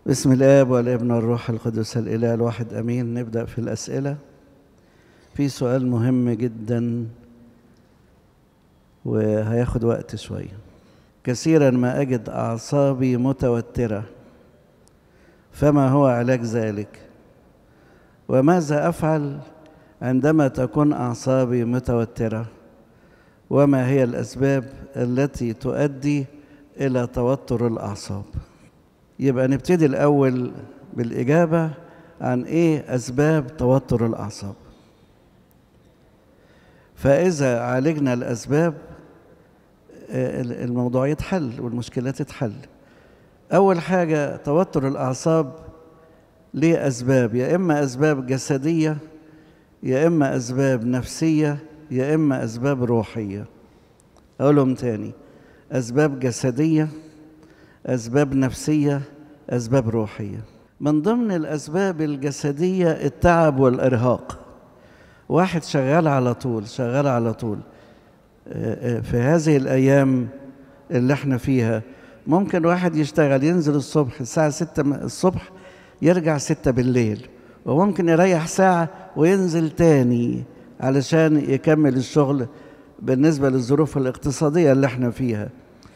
بسم الاب والابن والروح القدس الاله الواحد امين نبدا في الاسئله في سؤال مهم جدا وهياخد وقت شويه كثيرا ما اجد اعصابي متوتره فما هو علاج ذلك وماذا افعل عندما تكون اعصابي متوتره وما هي الاسباب التي تؤدي الى توتر الاعصاب يبقى نبتدي الاول بالاجابه عن ايه اسباب توتر الاعصاب فاذا عالجنا الاسباب الموضوع يتحل والمشكله تتحل اول حاجه توتر الاعصاب ليه اسباب يا اما اسباب جسديه يا اما اسباب نفسيه يا اما اسباب روحيه اقولهم تاني اسباب جسديه اسباب نفسيه اسباب روحيه من ضمن الاسباب الجسديه التعب والارهاق واحد شغال على طول شغال على طول في هذه الايام اللي احنا فيها ممكن واحد يشتغل ينزل الصبح الساعه ستة الصبح يرجع ستة بالليل وممكن يريح ساعة وينزل تاني علشان يكمل الشغل بالنسبة للظروف الاقتصادية اللي احنا فيها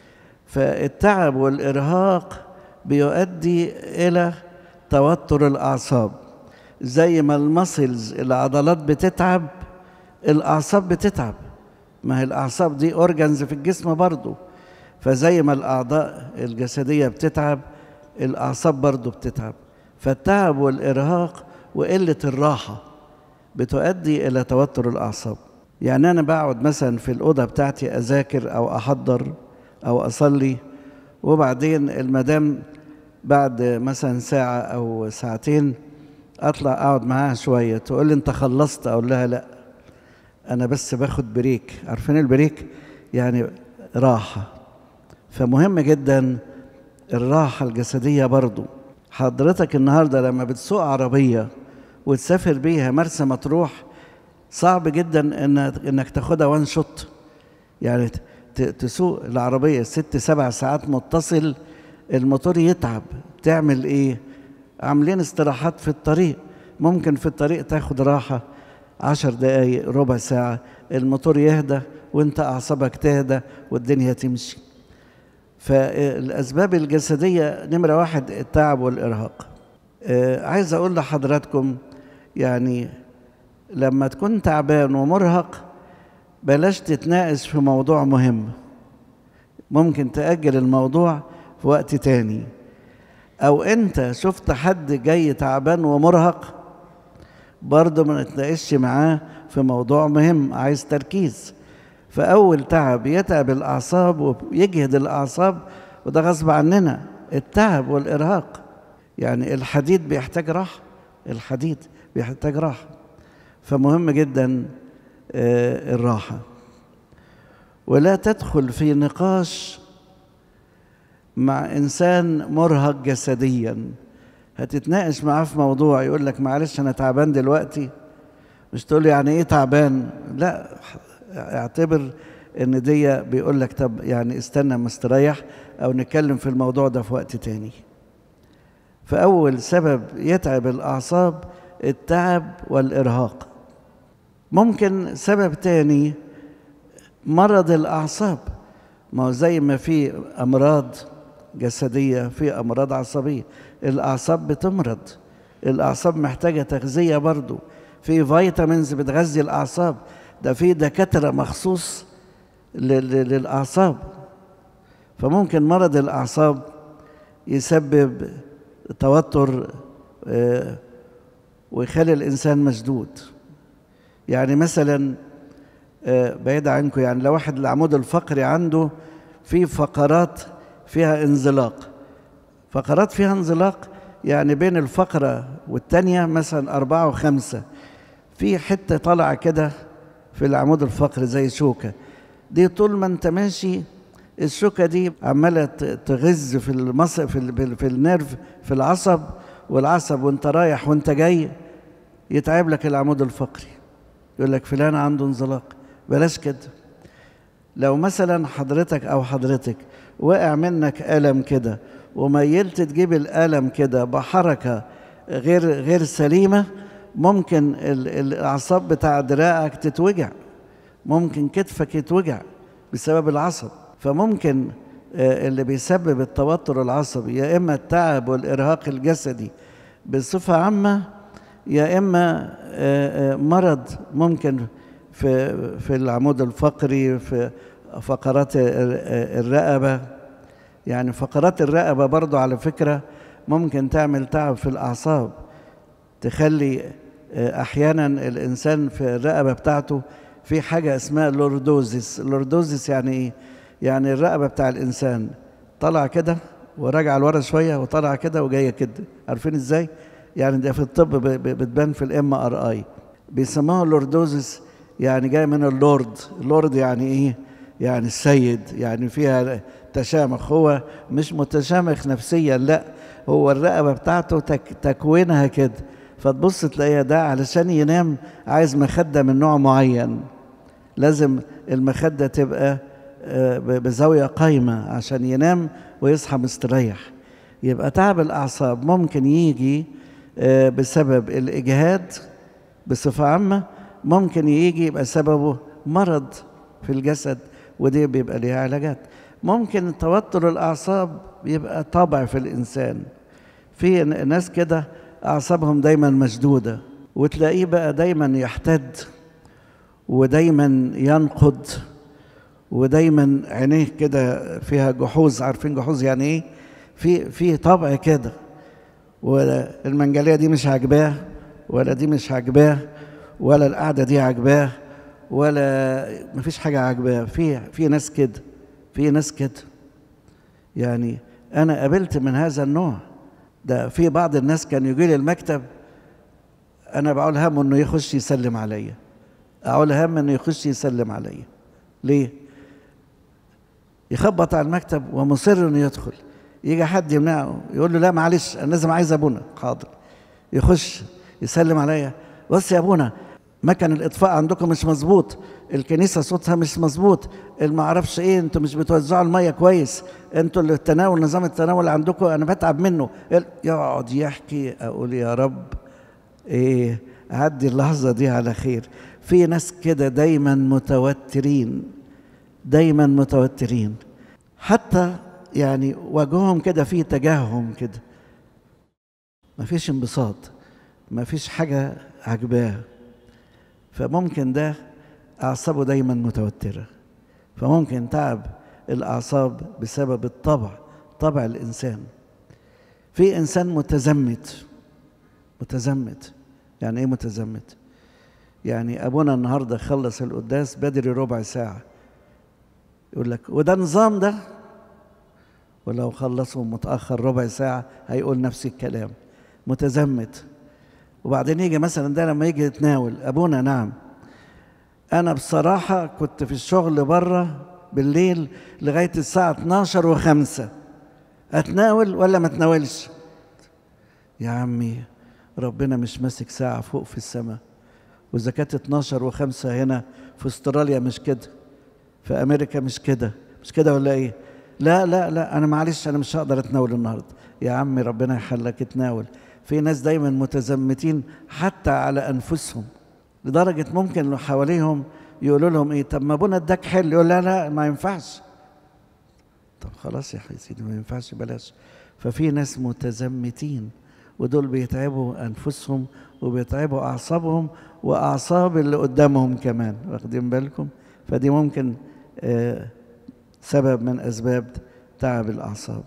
فالتعب والإرهاق بيؤدي إلى توتر الأعصاب زي ما المسلز العضلات بتتعب الأعصاب بتتعب ما هي الأعصاب دي أورجنز في الجسم برضو فزي ما الأعضاء الجسدية بتتعب الأعصاب برضو بتتعب فالتعب والإرهاق وقلة الراحة بتؤدي إلى توتر الأعصاب يعني أنا بقعد مثلا في الأوضة بتاعتي أذاكر أو أحضر أو أصلي وبعدين المدام بعد مثلا ساعة أو ساعتين أطلع أقعد معاها شوية تقول لي أنت خلصت أقول لها لأ أنا بس باخد بريك عارفين البريك يعني راحة فمهم جدا الراحة الجسدية برضو حضرتك النهاردة لما بتسوق عربية وتسافر بيها مرسى مطروح صعب جدا انك انك تاخدها وان شوت يعني تسوق العربية ست سبع ساعات متصل الموتور يتعب تعمل ايه عاملين استراحات في الطريق ممكن في الطريق تاخد راحة عشر دقايق ربع ساعة الموتور يهدى وانت أعصابك تهدى والدنيا تمشي فالأسباب الجسدية نمرة واحد التعب والإرهاق آه عايز أقول لحضراتكم يعني لما تكون تعبان ومرهق بلاش تتناقش في موضوع مهم ممكن تأجل الموضوع في وقت تاني أو أنت شفت حد جاي تعبان ومرهق برضه ما نتناقشش معاه في موضوع مهم عايز تركيز فأول تعب يتعب الأعصاب ويجهد الأعصاب وده غصب عننا التعب والإرهاق يعني الحديد بيحتاج راحة الحديد بيحتاج راحة فمهم جدا الراحة ولا تدخل في نقاش مع إنسان مرهق جسديا هتتناقش معاه في موضوع يقول لك معلش أنا تعبان دلوقتي مش تقول له يعني إيه تعبان لا اعتبر ان دي بيقول لك طب يعني استنى مستريح او نتكلم في الموضوع ده في وقت تاني فاول سبب يتعب الاعصاب التعب والارهاق ممكن سبب تاني مرض الاعصاب ما هو زي ما في امراض جسديه في امراض عصبيه الاعصاب بتمرض الاعصاب محتاجه تغذيه برضو في فيتامينز بتغذي الاعصاب ده في دكاترة مخصوص للأعصاب فممكن مرض الأعصاب يسبب توتر ويخلي الإنسان مشدود يعني مثلا بعيد عنكم يعني لو واحد العمود الفقري عنده في فقرات فيها انزلاق فقرات فيها انزلاق يعني بين الفقرة والتانية مثلا أربعة وخمسة في حتة طالعة كده في العمود الفقري زي شوكة دي طول ما انت ماشي الشوكة دي عمالة تغز في المص في, في النيرف في العصب والعصب وانت رايح وانت جاي يتعب لك العمود الفقري يقول لك فلان عنده انزلاق بلاش كده لو مثلا حضرتك او حضرتك وقع منك ألم كده وميلت تجيب القلم كده بحركة غير غير سليمة ممكن الأعصاب بتاع دراعك تتوجع ممكن كتفك يتوجع بسبب العصب فممكن اللي بيسبب التوتر العصبي يا إما التعب والإرهاق الجسدي بصفة عامة يا إما مرض ممكن في في العمود الفقري في فقرات الرقبة يعني فقرات الرقبة برضو على فكرة ممكن تعمل تعب في الأعصاب تخلي أحيانا الإنسان في الرقبة بتاعته في حاجة اسمها لوردوزيس لوردوزيس يعني إيه؟ يعني الرقبة بتاع الإنسان طلع كده وراجع لورا شوية وطلع كده وجاية كده عارفين إزاي؟ يعني ده في الطب بتبان في الام ار اي بيسموها لوردوزيس يعني جاي من اللورد اللورد يعني ايه يعني السيد يعني فيها تشامخ هو مش متشامخ نفسيا لا هو الرقبه بتاعته تك تكوينها كده فتبص تلاقيها ده علشان ينام عايز مخده من نوع معين لازم المخده تبقى بزاويه قايمه عشان ينام ويصحى مستريح يبقى تعب الاعصاب ممكن يجي بسبب الاجهاد بصفه عامه ممكن يجي يبقى سببه مرض في الجسد ودي بيبقى ليها علاجات ممكن توتر الاعصاب يبقى طبع في الانسان في ناس كده اعصابهم دايما مشدوده وتلاقيه بقى دايما يحتد ودايما ينقد ودايما عينيه كده فيها جحوظ عارفين جحوظ يعني ايه في في طبع كده والمنجليه دي مش عاجباه ولا دي مش عاجباه ولا القعده دي عاجباه ولا مفيش حاجه عاجباه في في ناس كده في ناس كده يعني انا قابلت من هذا النوع ده في بعض الناس كان يجي لي المكتب انا بقول هم انه يخش يسلم عليا اقول هم انه يخش يسلم عليا ليه يخبط على المكتب ومصر انه يدخل يجي حد يمنعه يقول له لا معلش انا لازم عايز ابونا حاضر يخش يسلم عليا بص يا ابونا مكن الاطفاء عندكم مش مظبوط الكنيسه صوتها مش مظبوط ما اعرفش ايه انتوا مش بتوزعوا الميه كويس انتوا التناول نظام التناول عندكم انا بتعب منه يقعد يحكي اقول يا رب ايه عدي اللحظه دي على خير في ناس كده دايما متوترين دايما متوترين حتى يعني وجههم كده فيه تجاههم كده ما فيش انبساط ما فيش حاجة عجباه فممكن ده أعصابه دايما متوترة فممكن تعب الأعصاب بسبب الطبع طبع الإنسان في إنسان متزمت متزمت يعني إيه متزمت؟ يعني أبونا النهاردة خلص القداس بدري ربع ساعة يقول لك وده نظام ده ولو خلصوا متأخر ربع ساعة هيقول نفس الكلام متزمت وبعدين يجي مثلا ده لما يجي يتناول أبونا نعم أنا بصراحة كنت في الشغل بره بالليل لغاية الساعة 12 وخمسة أتناول ولا ما أتناولش يا عمي ربنا مش ماسك ساعة فوق في السماء وإذا كانت 12 وخمسة هنا في استراليا مش كده في أمريكا مش كده مش كده ولا إيه؟ لا لا لا أنا معلش أنا مش هقدر أتناول النهاردة يا عمي ربنا يحلك اتناول في ناس دايما متزمتين حتى على أنفسهم لدرجة ممكن اللي حواليهم يقولوا لهم إيه طب ما أبونا اداك حل يقول لا لا ما ينفعش طب خلاص يا سيدي ما ينفعش بلاش ففي ناس متزمتين ودول بيتعبوا أنفسهم وبيتعبوا أعصابهم وأعصاب اللي قدامهم كمان واخدين بالكم فدي ممكن آه سبب من أسباب تعب الأعصاب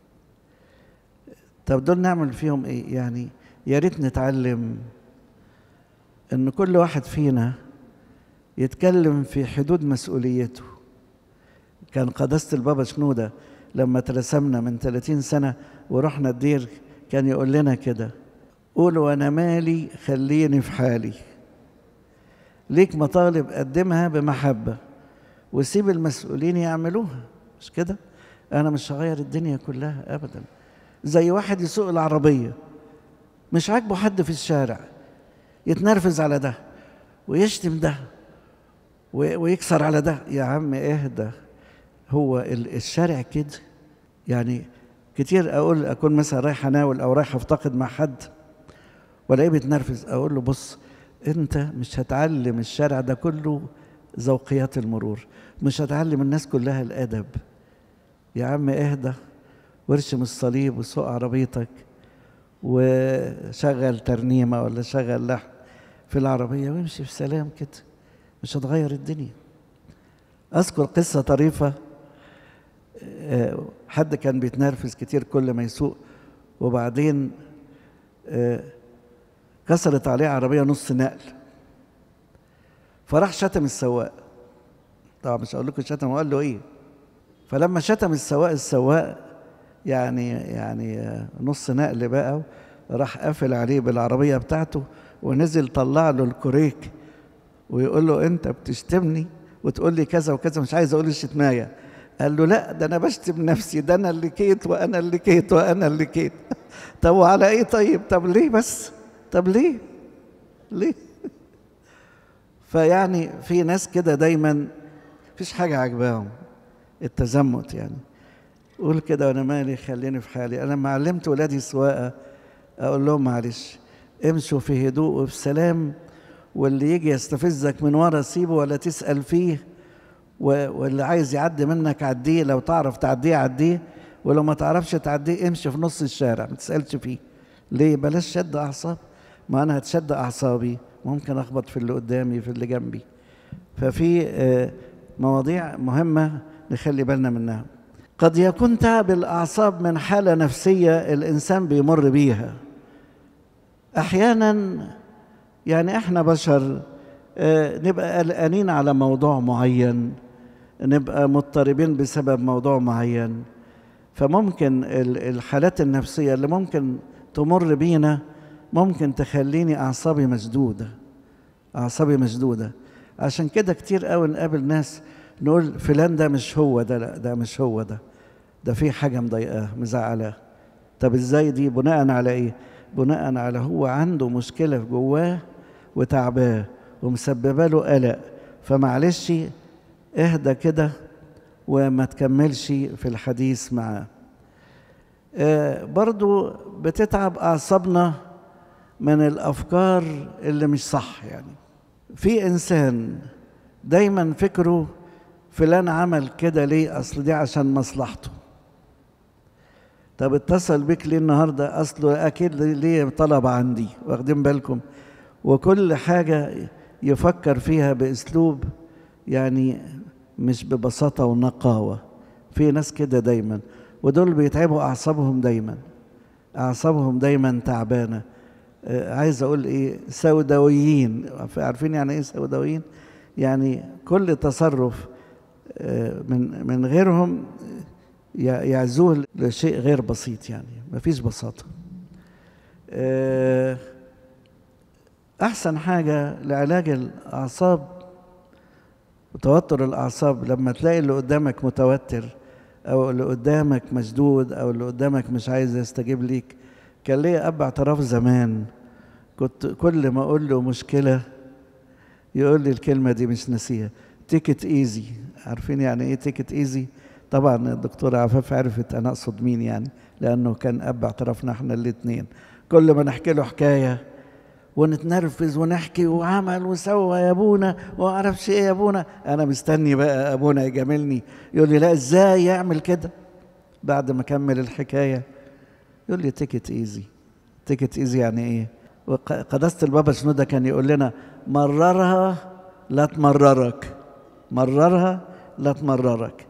طب دول نعمل فيهم إيه يعني يا ريت نتعلم إن كل واحد فينا يتكلم في حدود مسؤوليته كان قداسة البابا شنودة لما ترسمنا من 30 سنة ورحنا الدير كان يقول لنا كده قولوا أنا مالي خليني في حالي ليك مطالب قدمها بمحبة وسيب المسؤولين يعملوها مش كده أنا مش هغير الدنيا كلها أبدا زي واحد يسوق العربية مش عاجبه حد في الشارع يتنرفز على ده ويشتم ده ويكسر على ده يا عم اهدى هو الشارع كده يعني كتير اقول اكون مثلا رايح اناول او رايح افتقد مع حد والاقيه بيتنرفز اقول له بص انت مش هتعلم الشارع ده كله ذوقيات المرور مش هتعلم الناس كلها الادب يا عم اهدى وارشم الصليب وسوق عربيتك وشغل ترنيمة ولا شغل لحن في العربية وامشي في سلام كده مش هتغير الدنيا أذكر قصة طريفة حد كان بيتنرفز كتير كل ما يسوق وبعدين كسرت عليه عربية نص نقل فراح شتم السواق طبعا مش هقول لكم شتم وقال له ايه فلما شتم السواق السواق يعني يعني نص نقل بقى راح قافل عليه بالعربية بتاعته ونزل طلع له الكوريك ويقول له انت بتشتمني وتقول لي كذا وكذا مش عايز اقول الشتمايه قال له لا ده انا بشتم نفسي ده انا اللي كيت وانا اللي كيت وانا اللي كيت طب وعلى ايه طيب طب ليه بس طب ليه ليه فيعني في ناس كده دايما مفيش حاجه عجباهم التزمت يعني قول كده وانا مالي خليني في حالي انا لما علمت ولادي سواقه اقول لهم معلش امشوا في هدوء وفي سلام واللي يجي يستفزك من ورا سيبه ولا تسال فيه واللي عايز يعدي منك عديه لو تعرف تعديه عديه ولو ما تعرفش تعديه امشي في نص الشارع ما تسالش فيه ليه بلاش شد اعصاب ما انا هتشد اعصابي ممكن اخبط في اللي قدامي في اللي جنبي ففي مواضيع مهمه نخلي بالنا منها قد يكون تعب الاعصاب من حاله نفسيه الانسان بيمر بيها احيانا يعني احنا بشر نبقى قلقانين على موضوع معين نبقى مضطربين بسبب موضوع معين فممكن الحالات النفسيه اللي ممكن تمر بينا ممكن تخليني اعصابي مشدوده اعصابي مشدوده عشان كده كتير قوي نقابل ناس نقول فلان ده مش هو ده لا ده مش هو ده ده في حاجه مضايقاه مزعلاه طب ازاي دي بناء على ايه بناء على هو عنده مشكله في جواه وتعباه ومسببه له قلق فمعلش اهدى كده وما تكملش في الحديث معاه آه برضو بتتعب أعصابنا من الأفكار اللي مش صح يعني في إنسان دايما فكره فلان عمل كده ليه أصل دي عشان مصلحته طب اتصل بيك ليه النهارده اصله اكيد ليه طلب عندي واخدين بالكم وكل حاجه يفكر فيها باسلوب يعني مش ببساطه ونقاوه في ناس كده دايما ودول بيتعبوا اعصابهم دايما اعصابهم دايما تعبانه آه عايز اقول ايه سوداويين عارفين يعني ايه سوداويين يعني كل تصرف آه من من غيرهم يعزوه لشيء غير بسيط يعني مفيش بساطه آه احسن حاجه لعلاج الاعصاب وتوتر الاعصاب لما تلاقي اللي قدامك متوتر او اللي قدامك مشدود او اللي قدامك مش عايز يستجيب ليك كان ليا اب اعتراف زمان كنت كل ما اقول له مشكله يقول لي الكلمه دي مش ناسيها تيكت ايزي عارفين يعني ايه تيكت ايزي طبعا الدكتورة عفاف عرفت انا اقصد مين يعني لانه كان اب اعترافنا احنا الاثنين كل ما نحكي له حكايه ونتنرفز ونحكي وعمل وسوى يا ابونا وما اعرفش ايه يا ابونا انا مستني بقى ابونا يجاملني يقول لي لا ازاي يعمل كده بعد ما اكمل الحكايه يقول لي تيكت ايزي تيكت ايزي يعني ايه قداسه البابا شنوده كان يقول لنا مررها لا تمررك مررها لا تمررك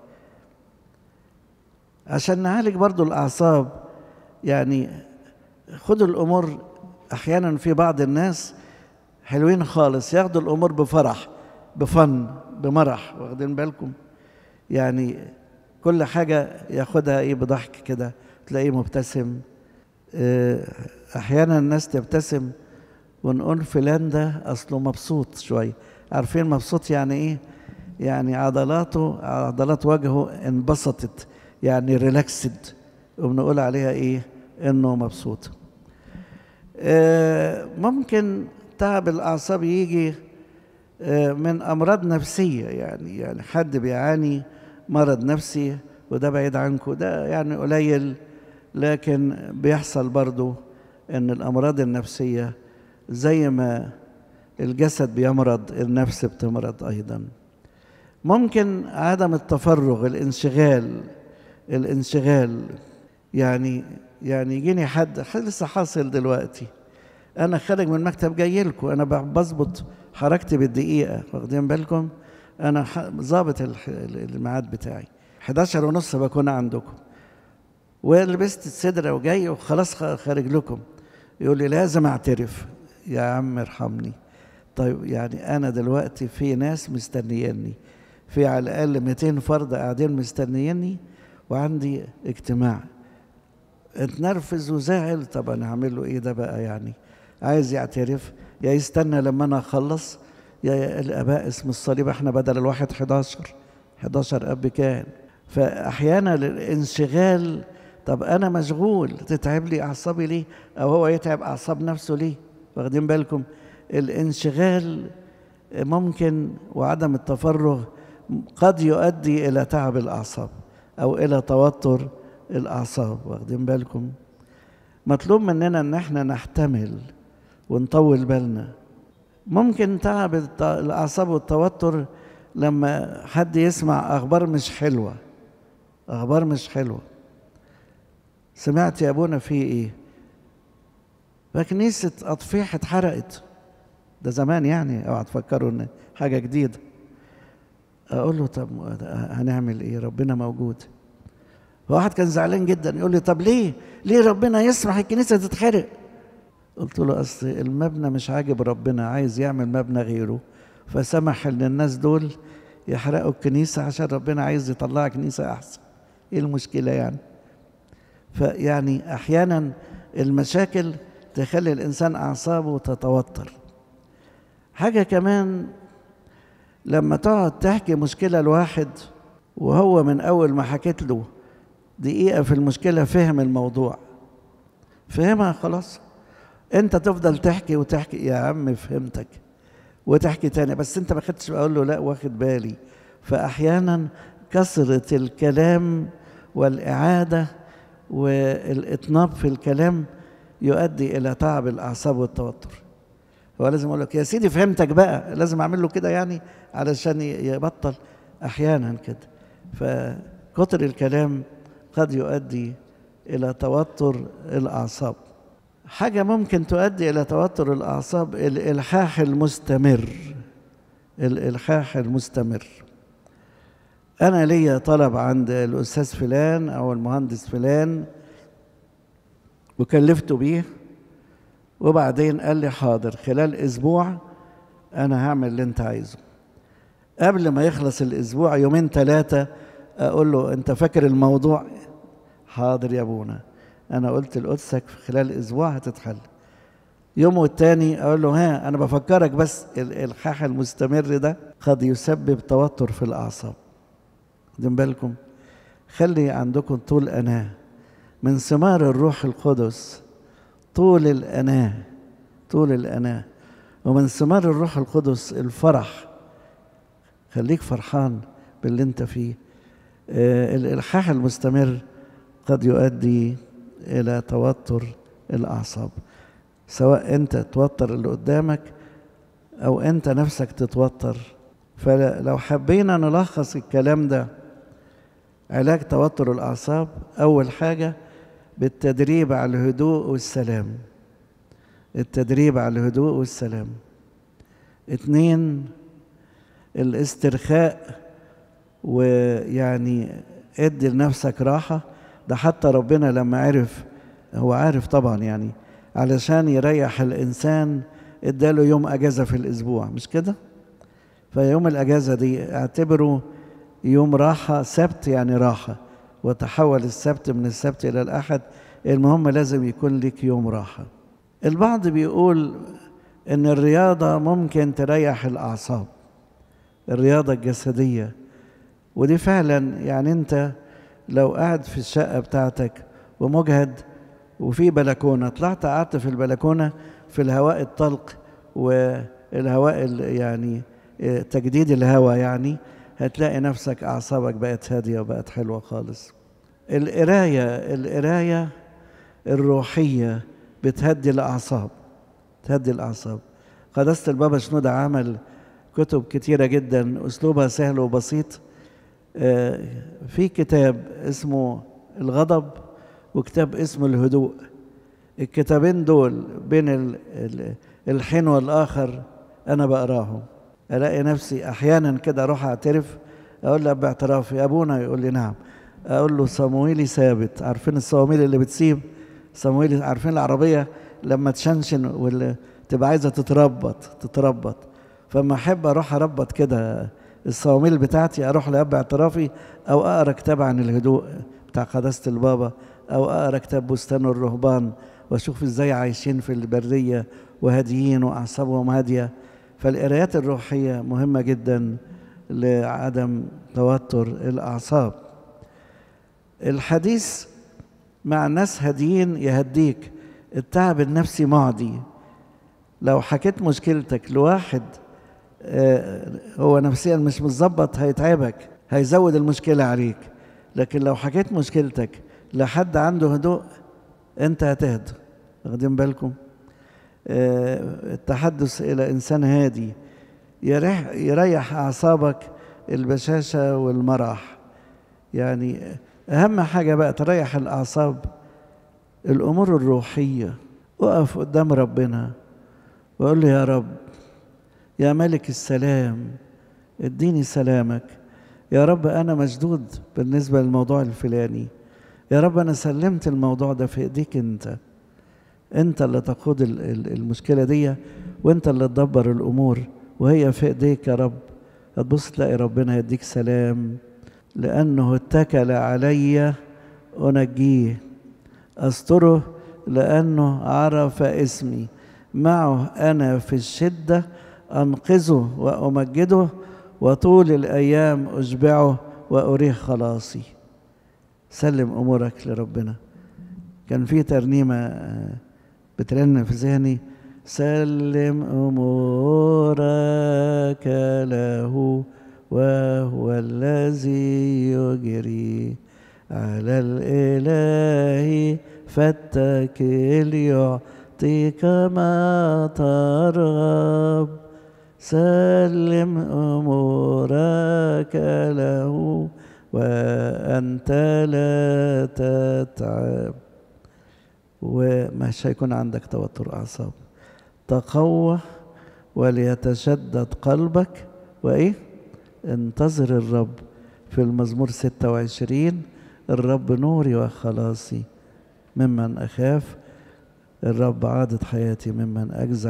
عشان نعالج برضو الأعصاب يعني خدوا الأمور أحيانا في بعض الناس حلوين خالص ياخدوا الأمور بفرح بفن بمرح واخدين بالكم يعني كل حاجة ياخدها إيه بضحك كده تلاقيه مبتسم أحيانا الناس تبتسم ونقول فلان ده أصله مبسوط شوية عارفين مبسوط يعني إيه؟ يعني عضلاته عضلات وجهه انبسطت يعني ريلاكسد وبنقول عليها ايه انه مبسوط آه ممكن تعب الاعصاب يجي آه من امراض نفسيه يعني يعني حد بيعاني مرض نفسي وده بعيد عنكم ده يعني قليل لكن بيحصل برضو ان الامراض النفسيه زي ما الجسد بيمرض النفس بتمرض ايضا ممكن عدم التفرغ الانشغال الانشغال يعني يعني يجيني حد لسه حاصل دلوقتي انا خارج من المكتب جاي لكم انا بظبط حركتي بالدقيقه واخدين بالكم انا ظابط الميعاد بتاعي 11 ونص بكون عندكم ولبست السدره وجاي وخلاص خارج لكم يقول لي لازم اعترف يا عم ارحمني طيب يعني انا دلوقتي في ناس مستنياني في على الاقل 200 فرد قاعدين مستنياني وعندي اجتماع اتنرفز وزعل طب انا هعمل له ايه ده بقى يعني عايز يعترف يا يستنى لما انا اخلص يا الاباء اسم الصليب احنا بدل الواحد 11 11 اب كان فاحيانا الانشغال طب انا مشغول تتعب لي اعصابي ليه او هو يتعب اعصاب نفسه ليه واخدين بالكم الانشغال ممكن وعدم التفرغ قد يؤدي الى تعب الاعصاب او الى توتر الاعصاب واخدين بالكم مطلوب مننا ان احنا نحتمل ونطول بالنا ممكن تعب الاعصاب والتوتر لما حد يسمع اخبار مش حلوه اخبار مش حلوه سمعت يا ابونا في ايه فكنيسه اطفيح اتحرقت ده زمان يعني اوعى تفكروا ان حاجه جديده اقول له طب هنعمل ايه ربنا موجود واحد كان زعلان جدا يقول لي طب ليه ليه ربنا يسمح الكنيسه تتحرق قلت له اصل المبنى مش عاجب ربنا عايز يعمل مبنى غيره فسمح ان الناس دول يحرقوا الكنيسه عشان ربنا عايز يطلع كنيسه احسن ايه المشكله يعني فيعني احيانا المشاكل تخلي الانسان اعصابه تتوتر حاجه كمان لما تقعد تحكي مشكله لواحد وهو من اول ما حكيت له دقيقه في المشكله فهم الموضوع فهمها خلاص انت تفضل تحكي وتحكي يا عم فهمتك وتحكي تاني بس انت ما خدتش اقول له لا واخد بالي فاحيانا كثره الكلام والاعاده والاطناب في الكلام يؤدي الى تعب الاعصاب والتوتر هو لازم اقول لك يا سيدي فهمتك بقى لازم اعمل له كده يعني علشان يبطل احيانا كده فكتر الكلام قد يؤدي الى توتر الاعصاب حاجه ممكن تؤدي الى توتر الاعصاب الالحاح المستمر الالحاح المستمر انا ليا طلب عند الاستاذ فلان او المهندس فلان وكلفته بيه وبعدين قال لي حاضر خلال اسبوع انا هعمل اللي انت عايزه قبل ما يخلص الاسبوع يومين ثلاثه اقول له انت فاكر الموضوع حاضر يا ابونا انا قلت لقدسك في خلال اسبوع هتتحل يوم والتاني اقول له ها انا بفكرك بس الالحاح المستمر ده قد يسبب توتر في الاعصاب خدين بالكم خلي عندكم طول اناه من ثمار الروح القدس طول الاناه طول الاناه ومن ثمار الروح القدس الفرح خليك فرحان باللي انت فيه آه الالحاح المستمر قد يؤدي الى توتر الاعصاب سواء انت توتر اللي قدامك او انت نفسك تتوتر فلو حبينا نلخص الكلام ده علاج توتر الاعصاب اول حاجه بالتدريب على الهدوء والسلام التدريب على الهدوء والسلام اتنين الاسترخاء ويعني ادي لنفسك راحه ده حتى ربنا لما عرف هو عارف طبعا يعني علشان يريح الانسان اداله يوم اجازه في الاسبوع مش كده فيوم الاجازه دي اعتبره يوم راحه سبت يعني راحه وتحول السبت من السبت الى الاحد المهم لازم يكون لك يوم راحه البعض بيقول ان الرياضه ممكن تريح الاعصاب الرياضه الجسديه ودي فعلا يعني انت لو قاعد في الشقه بتاعتك ومجهد وفي بلكونه طلعت قعدت في البلكونه في الهواء الطلق والهواء يعني تجديد الهواء يعني هتلاقي نفسك اعصابك بقت هاديه وبقت حلوه خالص القرايه القرايه الروحية بتهدي الأعصاب تهدي الأعصاب قداسة البابا شنودة عمل كتب كتيرة جدا أسلوبها سهل وبسيط في كتاب اسمه الغضب وكتاب اسمه الهدوء الكتابين دول بين الحين والآخر أنا بقراهم ألاقي نفسي أحيانا كده أروح أعترف أقول له باعترافي أبونا يقول لي نعم أقول له صمويلي ثابت عارفين الصواميل اللي بتسيب صمويلي عارفين العربية لما تشنشن ولا تبقى عايزة تتربط تتربط فما أحب أروح أربط كده الصواميل بتاعتي أروح لأب اعترافي أو أقرأ كتاب عن الهدوء بتاع قداسة البابا أو أقرأ كتاب بستان الرهبان وأشوف إزاي عايشين في البرية وهاديين وأعصابهم هادية فالقرايات الروحية مهمة جدا لعدم توتر الأعصاب الحديث مع ناس هاديين يهديك التعب النفسي معدي لو حكيت مشكلتك لواحد هو نفسيا مش متظبط هيتعبك هيزود المشكلة عليك لكن لو حكيت مشكلتك لحد عنده هدوء انت هتهدى واخدين بالكم التحدث الى انسان هادي يريح يريح اعصابك البشاشه والمرح يعني اهم حاجه بقى تريح الاعصاب الامور الروحيه اقف قدام ربنا وقول له يا رب يا ملك السلام اديني سلامك يا رب انا مشدود بالنسبه للموضوع الفلاني يا رب انا سلمت الموضوع ده في ايديك انت انت اللي تقود المشكله دي وانت اللي تدبر الامور وهي في ايديك يا رب هتبص تلاقي ربنا يديك سلام لانه اتكل علي انجيه استره لانه عرف اسمي معه انا في الشده انقذه وامجده وطول الايام اشبعه واريه خلاصي سلم امورك لربنا كان في ترنيمه بترن في ذهني سلم امورك له وهو الذي يجري على الاله فاتكل يعطيك ما ترغب سلم امورك له وانت لا تتعب ومش هيكون عندك توتر اعصاب تقوى وليتشدد قلبك وايه انتظر الرب في المزمور 26 الرب نوري وخلاصي ممن اخاف الرب عادت حياتي ممن اجزع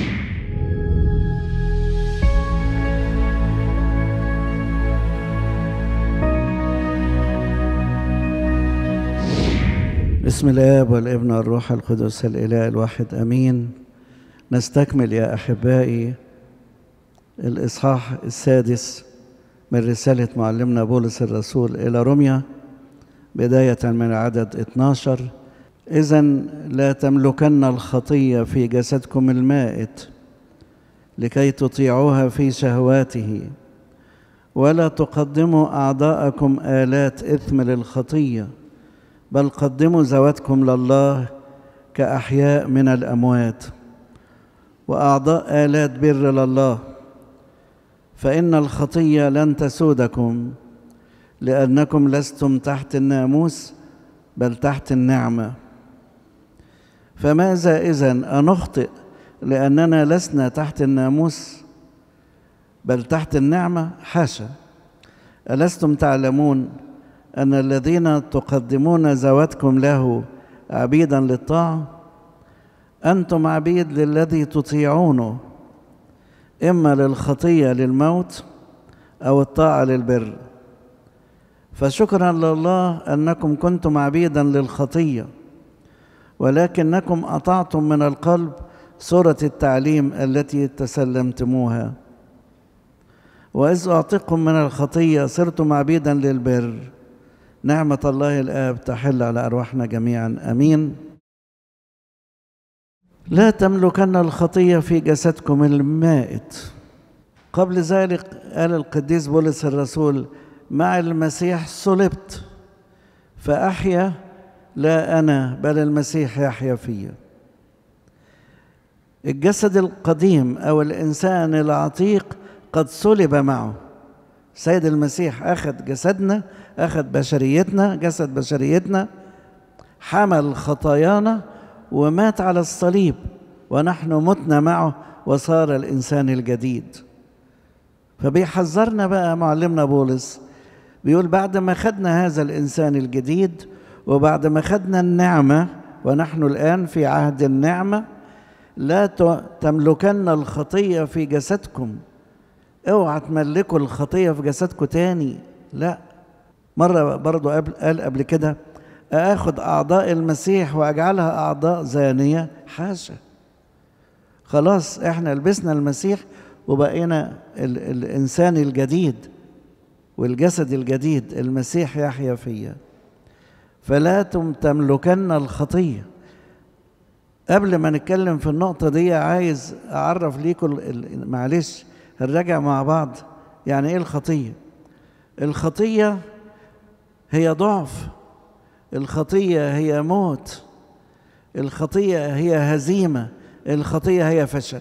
بسم الاب والابن والروح القدس الاله الواحد امين نستكمل يا احبائي الاصحاح السادس من رساله معلمنا بولس الرسول الى روميا بدايه من العدد 12 اذا لا تملكن الخطيه في جسدكم المائت لكي تطيعوها في شهواته ولا تقدموا اعضاءكم الات اثم للخطيه بل قدموا ذواتكم لله كأحياء من الأموات وأعضاء آلات بر لله فإن الخطية لن تسودكم لأنكم لستم تحت الناموس بل تحت النعمة فماذا إذن أنخطئ لأننا لسنا تحت الناموس بل تحت النعمة حاشا ألستم تعلمون أن الذين تقدمون ذواتكم له عبيدا للطاعة أنتم عبيد للذي تطيعونه إما للخطية للموت أو الطاعة للبر فشكرا لله أنكم كنتم عبيدا للخطية ولكنكم أطعتم من القلب صورة التعليم التي تسلمتموها وإذ أعطيكم من الخطية صرتم عبيدا للبر نعمة الله الآب تحل على أرواحنا جميعا أمين لا تملكن الخطية في جسدكم المائت قبل ذلك قال القديس بولس الرسول مع المسيح صلبت فأحيا لا أنا بل المسيح يحيا فيا الجسد القديم أو الإنسان العتيق قد صلب معه سيد المسيح أخذ جسدنا أخذ بشريتنا جسد بشريتنا حمل خطايانا ومات على الصليب ونحن متنا معه وصار الإنسان الجديد فبيحذرنا بقى معلمنا بولس بيقول بعد ما خدنا هذا الإنسان الجديد وبعد ما خدنا النعمة ونحن الآن في عهد النعمة لا تملكن الخطية في جسدكم اوعى تملكوا الخطية في جسدكم تاني لا مرة برضو قبل قال قبل كده آخذ أعضاء المسيح وأجعلها أعضاء زانية حاشا خلاص احنا لبسنا المسيح وبقينا ال الإنسان الجديد والجسد الجديد المسيح يحيا فيا فلا تملكن الخطيه قبل ما نتكلم في النقطة دي عايز أعرف ليكم معلش هنراجع مع بعض يعني إيه الخطية؟ الخطية هي ضعف الخطية هي موت الخطية هي هزيمة الخطية هي فشل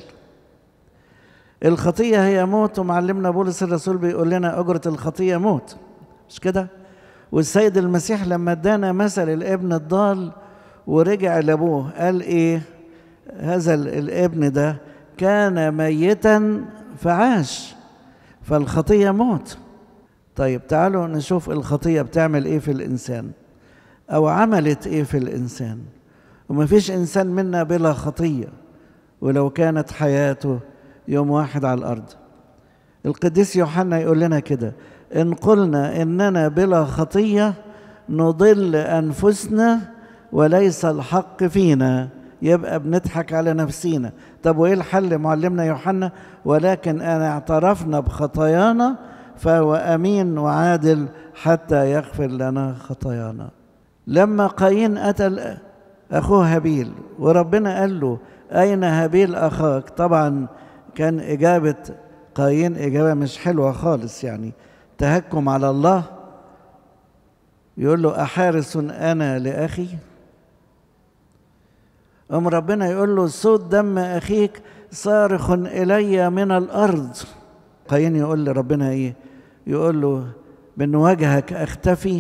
الخطية هي موت ومعلمنا بولس الرسول بيقول لنا أجرة الخطية موت مش كده؟ والسيد المسيح لما ادانا مثل الابن الضال ورجع لابوه قال ايه هذا الابن ده كان ميتا فعاش فالخطيه موت طيب تعالوا نشوف الخطيه بتعمل ايه في الانسان او عملت ايه في الانسان وما فيش انسان منا بلا خطيه ولو كانت حياته يوم واحد على الارض القديس يوحنا يقول لنا كده ان قلنا اننا بلا خطيه نضل انفسنا وليس الحق فينا يبقى بنضحك على نفسينا طب وايه الحل معلمنا يوحنا ولكن انا اعترفنا بخطايانا فهو امين وعادل حتى يغفر لنا خطايانا لما قايين قتل اخوه هابيل وربنا قال له اين هابيل اخاك طبعا كان اجابه قايين اجابه مش حلوه خالص يعني تهكم على الله يقول له احارس انا لاخي أم ربنا يقول له صوت دم أخيك صارخ إلي من الأرض قايين يقول لربنا إيه يقول له من وجهك أختفي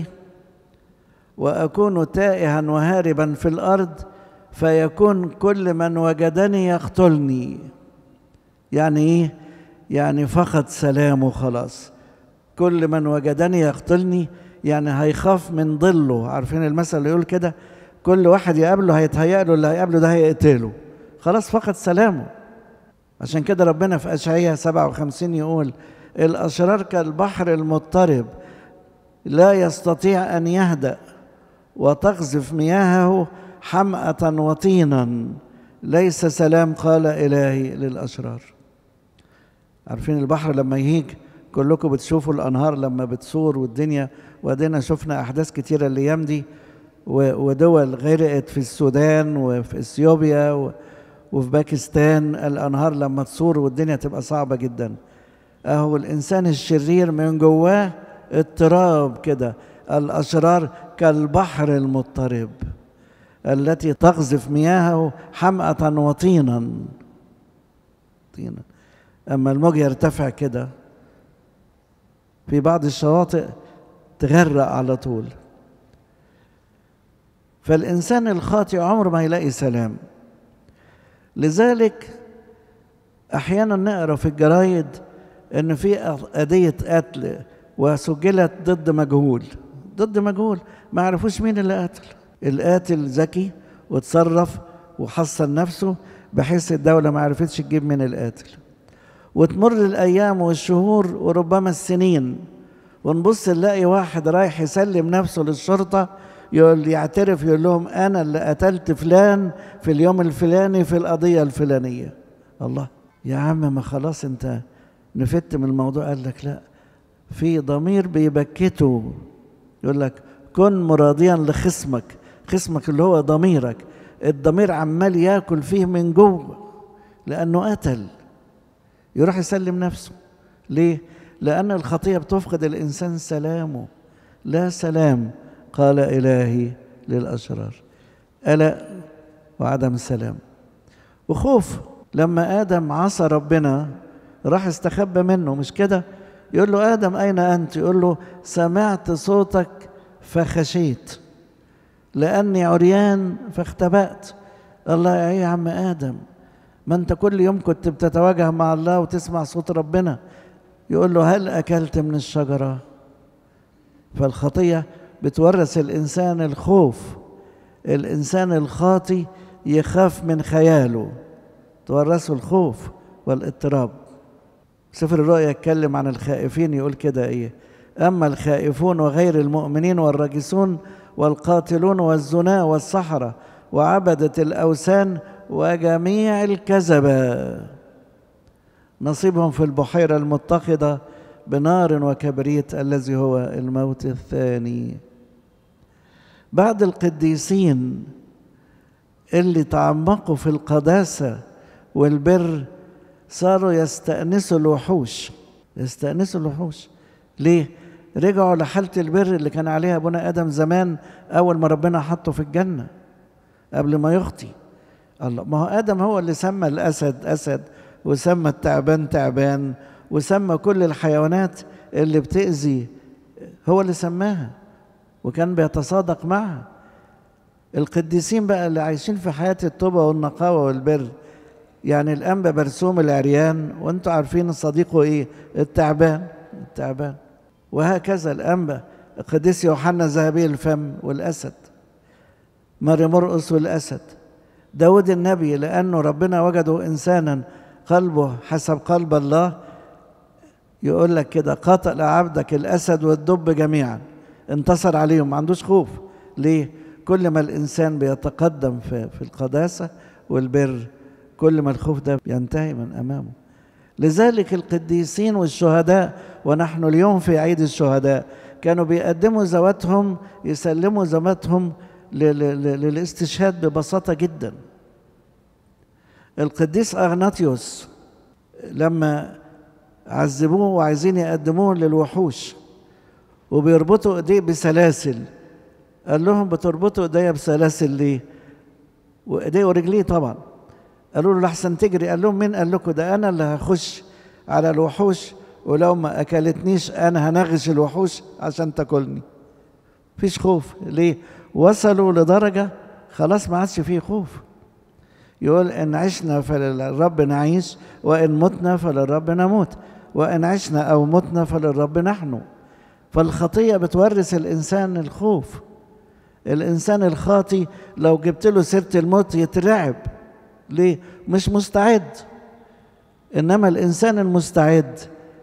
وأكون تائها وهاربا في الأرض فيكون كل من وجدني يقتلني يعني إيه يعني فقد سلامه خلاص كل من وجدني يقتلني يعني هيخاف من ظله عارفين المثل اللي يقول كده كل واحد يقابله هيتهيأ له اللي هيقابله ده هيقتله خلاص فقد سلامه عشان كده ربنا في أشعية 57 يقول الأشرار كالبحر المضطرب لا يستطيع أن يهدأ وتقذف مياهه حمأة وطينا ليس سلام قال إلهي للأشرار عارفين البحر لما يهيج كلكم بتشوفوا الأنهار لما بتصور والدنيا وادينا شفنا أحداث كتيرة الأيام دي ودول غرقت في السودان وفي اثيوبيا وفي باكستان الانهار لما تصور والدنيا تبقى صعبه جدا اهو الانسان الشرير من جواه اضطراب كده الاشرار كالبحر المضطرب التي تقذف مياهه حمأة وطينا طينا اما الموج يرتفع كده في بعض الشواطئ تغرق على طول فالإنسان الخاطئ عمره ما يلاقي سلام لذلك أحيانا نقرأ في الجرايد إن في قضية قتل وسجلت ضد مجهول ضد مجهول ما عرفوش مين اللي قتل القاتل ذكي وتصرف وحصن نفسه بحيث الدولة ما عرفتش تجيب من القاتل وتمر الأيام والشهور وربما السنين ونبص نلاقي واحد رايح يسلم نفسه للشرطة يقول يعترف يقول لهم انا اللي قتلت فلان في اليوم الفلاني في القضيه الفلانيه الله يا عم ما خلاص انت نفدت من الموضوع قال لك لا في ضمير بيبكته يقول لك كن مراضيا لخصمك خصمك اللي هو ضميرك الضمير عمال ياكل فيه من جوه لانه قتل يروح يسلم نفسه ليه لان الخطيه بتفقد الانسان سلامه لا سلام قال إلهي للأشرار قلق وعدم سلام وخوف لما آدم عصى ربنا راح استخبى منه مش كده يقول له آدم أين أنت يقول له سمعت صوتك فخشيت لأني عريان فاختبأت الله يا يا عم آدم ما أنت كل يوم كنت بتتواجه مع الله وتسمع صوت ربنا يقول له هل أكلت من الشجرة فالخطية بتورث الإنسان الخوف الإنسان الخاطي يخاف من خياله تورثه الخوف والاضطراب سفر الرؤيا يتكلم عن الخائفين يقول كده ايه اما الخائفون وغير المؤمنين والراجسون والقاتلون والزنا والسحرة وعبدة الأوثان وجميع الكذبة نصيبهم في البحيرة المتخذة بنار وكبريت الذي هو الموت الثاني بعد القديسين اللي تعمقوا في القداسة والبر صاروا يستأنسوا الوحوش يستأنسوا الوحوش ليه؟ رجعوا لحالة البر اللي كان عليها أبونا آدم زمان أول ما ربنا حطه في الجنة قبل ما يخطي الله ما هو آدم هو اللي سمى الأسد أسد وسمى التعبان تعبان وسمى كل الحيوانات اللي بتأذي هو اللي سماها وكان بيتصادق معها القديسين بقى اللي عايشين في حياة التوبة والنقاوة والبر يعني الأنبا برسوم العريان وانتوا عارفين صديقه ايه التعبان التعبان وهكذا الأنبا القديس يوحنا ذهبي الفم والأسد ماري مرقس والأسد داود النبي لأنه ربنا وجده إنسانا قلبه حسب قلب الله يقول لك كده قاتل عبدك الأسد والدب جميعا انتصر عليهم ما عندوش خوف ليه كل ما الإنسان بيتقدم في, في القداسة والبر كل ما الخوف ده ينتهي من أمامه لذلك القديسين والشهداء ونحن اليوم في عيد الشهداء كانوا بيقدموا ذواتهم يسلموا ذواتهم للاستشهاد ببساطة جدا القديس أغناطيوس لما عذبوه وعايزين يقدموه للوحوش وبيربطوا ايديه بسلاسل قال لهم بتربطوا ايديا بسلاسل ليه وايديه ورجليه طبعا قالوا له لحسن تجري قال لهم مين قال لكم ده انا اللي هخش على الوحوش ولو ما اكلتنيش انا هنغش الوحوش عشان تاكلني مفيش خوف ليه وصلوا لدرجه خلاص ما عادش فيه خوف يقول ان عشنا فللرب نعيش وان متنا فللرب نموت وان عشنا او متنا فللرب نحن فالخطيه بتورث الانسان الخوف الانسان الخاطي لو جبت له سيره الموت يترعب ليه مش مستعد انما الانسان المستعد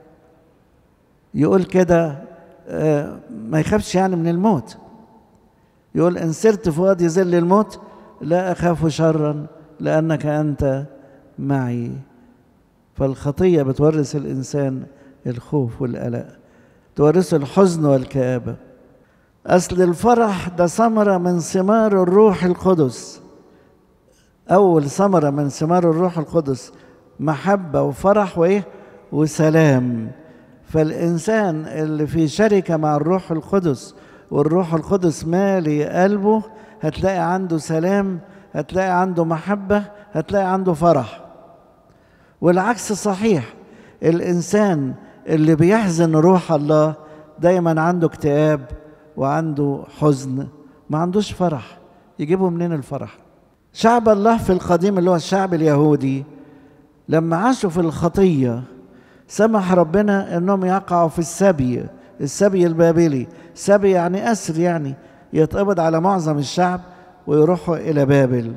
يقول كده آه ما يخافش يعني من الموت يقول ان سرت في وادي ظل الموت لا اخاف شرا لانك انت معي فالخطيه بتورث الانسان الخوف والقلق تورثه الحزن والكابه اصل الفرح ده ثمره من ثمار الروح القدس اول ثمره من ثمار الروح القدس محبه وفرح وايه وسلام فالانسان اللي في شركه مع الروح القدس والروح القدس مالي قلبه هتلاقي عنده سلام هتلاقي عنده محبه هتلاقي عنده فرح والعكس صحيح الانسان اللي بيحزن روح الله دايما عنده اكتئاب وعنده حزن ما عندوش فرح يجيبه منين الفرح شعب الله في القديم اللي هو الشعب اليهودي لما عاشوا في الخطيه سمح ربنا انهم يقعوا في السبي السبي البابلي سبي يعني اسر يعني يتقبض على معظم الشعب ويروحوا الى بابل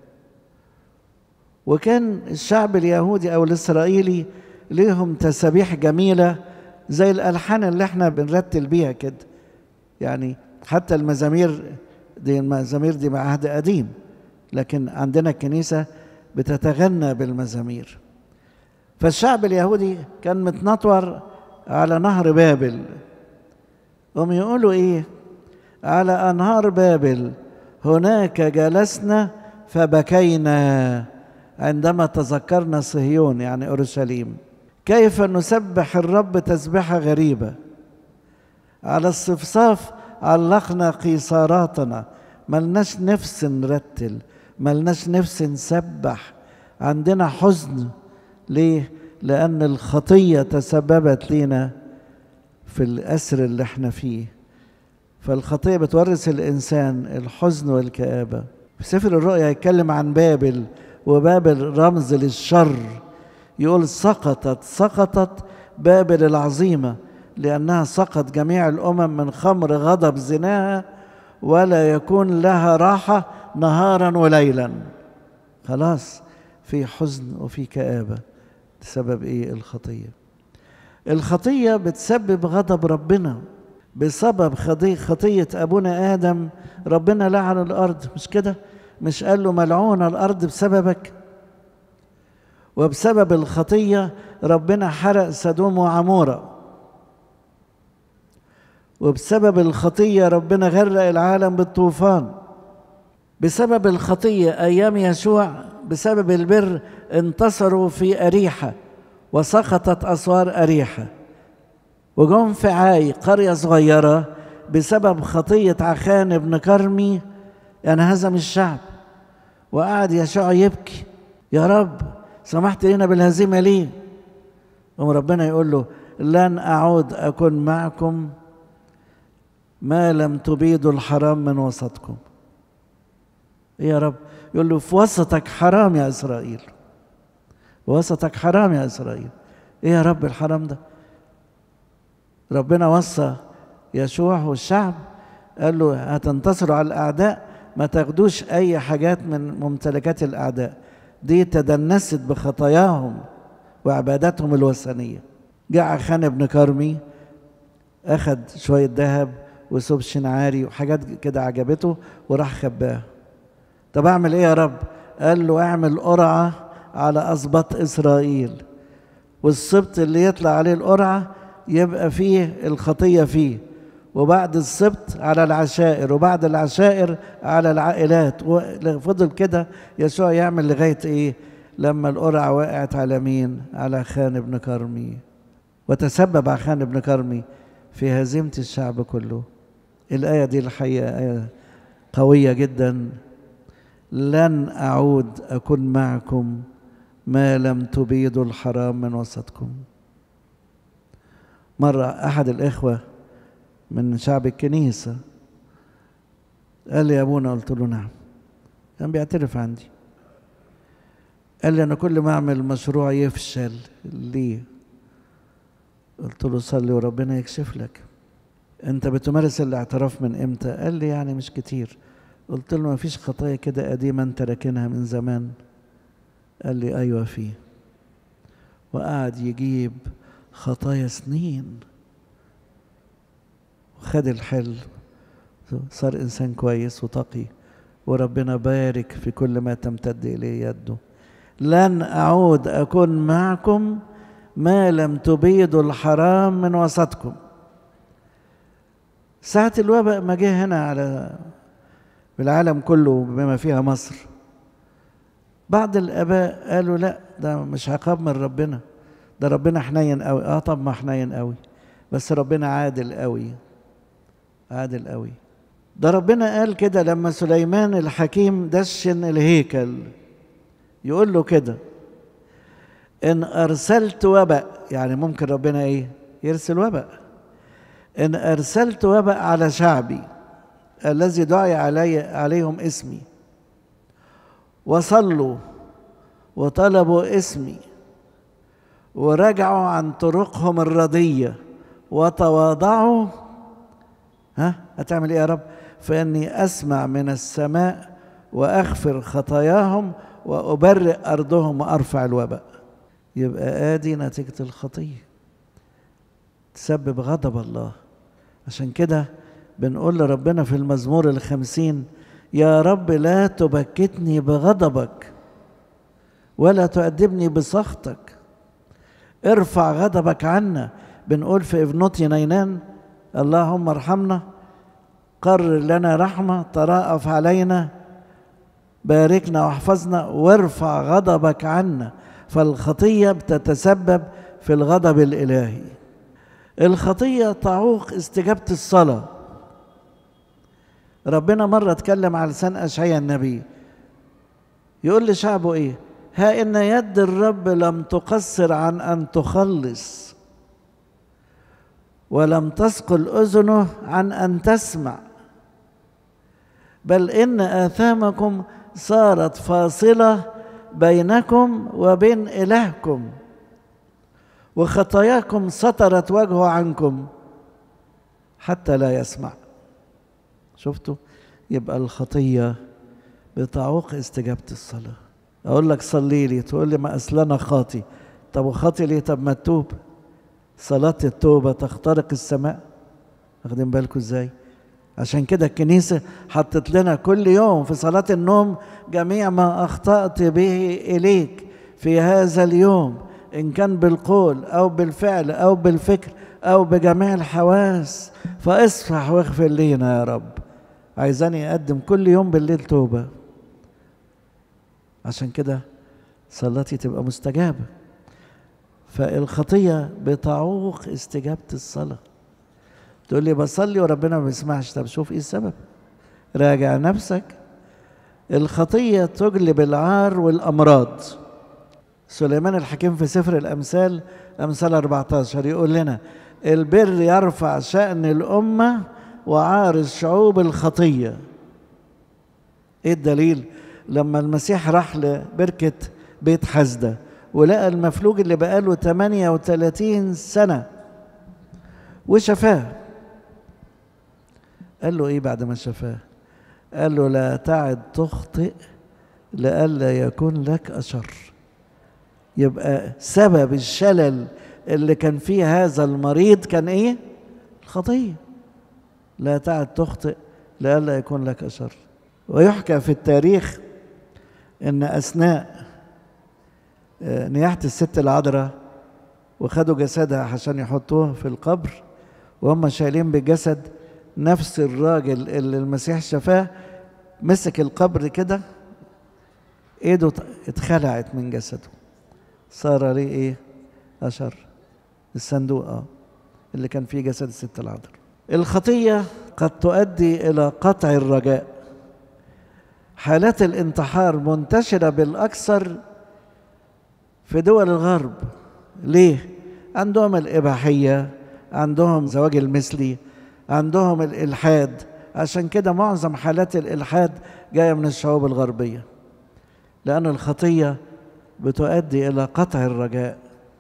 وكان الشعب اليهودي او الاسرائيلي ليهم تسابيح جميله زي الالحان اللي احنا بنرتل بيها كده يعني حتى المزامير دي المزامير دي مع عهد قديم لكن عندنا الكنيسه بتتغنى بالمزامير فالشعب اليهودي كان متنطور على نهر بابل هم يقولوا ايه على انهار بابل هناك جلسنا فبكينا عندما تذكرنا صهيون يعني اورشليم كيف نسبح الرب تسبحه غريبه على الصفصاف علقنا قيصاراتنا ملناش نفس نرتل ملناش نفس نسبح عندنا حزن ليه لان الخطيه تسببت لينا في الاسر اللي احنا فيه فالخطيه بتورث الانسان الحزن والكابه في سفر الرؤيا يتكلم عن بابل وبابل رمز للشر يقول سقطت سقطت بابل العظيمه لانها سقط جميع الامم من خمر غضب زناها ولا يكون لها راحه نهارا وليلا خلاص في حزن وفي كابه بسبب ايه الخطيه الخطيه بتسبب غضب ربنا بسبب خطيه ابونا ادم ربنا لعن الارض مش كده مش قال له ملعونه الارض بسببك وبسبب الخطيه ربنا حرق سدوم وعموره وبسبب الخطيه ربنا غرق العالم بالطوفان بسبب الخطيه ايام يشوع بسبب البر انتصروا في اريحه وسقطت اسوار اريحه وجم في عاي قريه صغيره بسبب خطيه عخان بن كرمي يعني هزم الشعب وقعد يشوع يبكي يا رب سمحت لنا بالهزيمه ليه قام ربنا يقول له لن اعود اكون معكم ما لم تبيدوا الحرام من وسطكم إيه يا رب يقول له في وسطك حرام يا اسرائيل وسطك حرام يا اسرائيل ايه يا رب الحرام ده ربنا وصى يشوع والشعب قال له هتنتصروا على الاعداء ما تاخدوش اي حاجات من ممتلكات الاعداء دي تدنست بخطاياهم وعباداتهم الوثنيه جاء خان ابن كرمي اخد شويه ذهب وثوب شنعاري وحاجات كده عجبته وراح خباها طب اعمل ايه يا رب قال له اعمل قرعه على اسباط اسرائيل والسبط اللي يطلع عليه القرعه يبقى فيه الخطيه فيه وبعد السبط على العشائر وبعد العشائر على العائلات وفضل كده يسوع يعمل لغايه ايه لما القرعه وقعت على مين على خان ابن كرمي وتسبب عخان ابن كرمي في هزيمه الشعب كله الايه دي الحقيقه ايه قويه جدا لن اعود اكون معكم ما لم تبيدوا الحرام من وسطكم مره احد الاخوه من شعب الكنيسه قال لي يا ابونا قلت له نعم كان بيعترف عندي قال لي انا كل ما اعمل مشروع يفشل ليه قلت له صلي وربنا يكشف لك انت بتمارس الاعتراف من امتى قال لي يعني مش كتير قلت له ما فيش خطايا كده قديمة انت راكنها من زمان قال لي ايوه في وقعد يجيب خطايا سنين وخد الحل صار انسان كويس وتقي وربنا بارك في كل ما تمتد اليه يده لن اعود اكون معكم ما لم تبيدوا الحرام من وسطكم ساعة الوباء ما جه هنا على بالعالم كله بما فيها مصر بعض الآباء قالوا لا ده مش عقاب من ربنا ده ربنا حنين قوي اه طب ما حنين قوي بس ربنا عادل قوي عادل قوي ده ربنا قال كده لما سليمان الحكيم دشن الهيكل يقول له كده ان ارسلت وباء يعني ممكن ربنا ايه يرسل وباء ان ارسلت وباء على شعبي الذي دعي علي عليهم اسمي وصلوا وطلبوا اسمي ورجعوا عن طرقهم الردية وتواضعوا ها هتعمل ايه يا رب فاني اسمع من السماء واغفر خطاياهم وابرئ ارضهم وارفع الوباء يبقى ادي نتيجه الخطيه تسبب غضب الله عشان كده بنقول لربنا في المزمور الخمسين يا رب لا تبكتني بغضبك ولا تؤدبني بسخطك ارفع غضبك عنا بنقول في ابنتي نينان اللهم ارحمنا قرر لنا رحمة تراءف علينا باركنا واحفظنا وارفع غضبك عنا فالخطية بتتسبب في الغضب الإلهي الخطية تعوق استجابة الصلاة ربنا مرة اتكلم على لسان أشعيا النبي يقول لشعبه إيه ها إن يد الرب لم تقصر عن أن تخلص ولم تثقل أذنه عن أن تسمع بل إن آثامكم صارت فاصلة بينكم وبين إلهكم وخطاياكم سطرت وجهه عنكم حتى لا يسمع شفتوا يبقى الخطية بتعوق استجابة الصلاة أقول لك صلي لي تقول لي ما أصل أنا خاطي طب وخاطي ليه طب ما تتوب صلاة التوبة تخترق السماء واخدين بالكم ازاي عشان كده الكنيسة حطت لنا كل يوم في صلاة النوم جميع ما أخطأت به إليك في هذا اليوم إن كان بالقول أو بالفعل أو بالفكر أو بجميع الحواس فاصفح واغفر لينا يا رب عايزاني أقدم كل يوم بالليل توبة عشان كده صلاتي تبقى مستجابة فالخطية بتعوق استجابة الصلاة تقول لي بصلي وربنا ما بيسمعش طب شوف ايه السبب راجع نفسك الخطية تجلب العار والأمراض سليمان الحكيم في سفر الأمثال أمثال 14 يقول لنا البر يرفع شأن الأمة وعار الشعوب الخطية ايه الدليل لما المسيح راح لبركة بيت حزدة ولقى المفلوج اللي بقاله 38 سنة وشفاه قال له ايه بعد ما شفاه قال له لا تعد تخطئ لئلا يكون لك أشر يبقى سبب الشلل اللي كان فيه هذا المريض كان ايه الخطيه لا تعد تخطئ لئلا يكون لك أشر ويحكى في التاريخ ان اثناء نياحه الست العذراء وخدوا جسدها عشان يحطوه في القبر وهم شايلين بالجسد نفس الراجل اللي المسيح شفاه مسك القبر كده ايده اتخلعت من جسده صار ليه ايه اشر الصندوق اه اللي كان فيه جسد الست العذراء الخطيه قد تؤدي الى قطع الرجاء حالات الانتحار منتشره بالاكثر في دول الغرب ليه عندهم الاباحيه عندهم زواج المثلي عندهم الالحاد عشان كده معظم حالات الالحاد جايه من الشعوب الغربيه لان الخطيه بتؤدي الى قطع الرجاء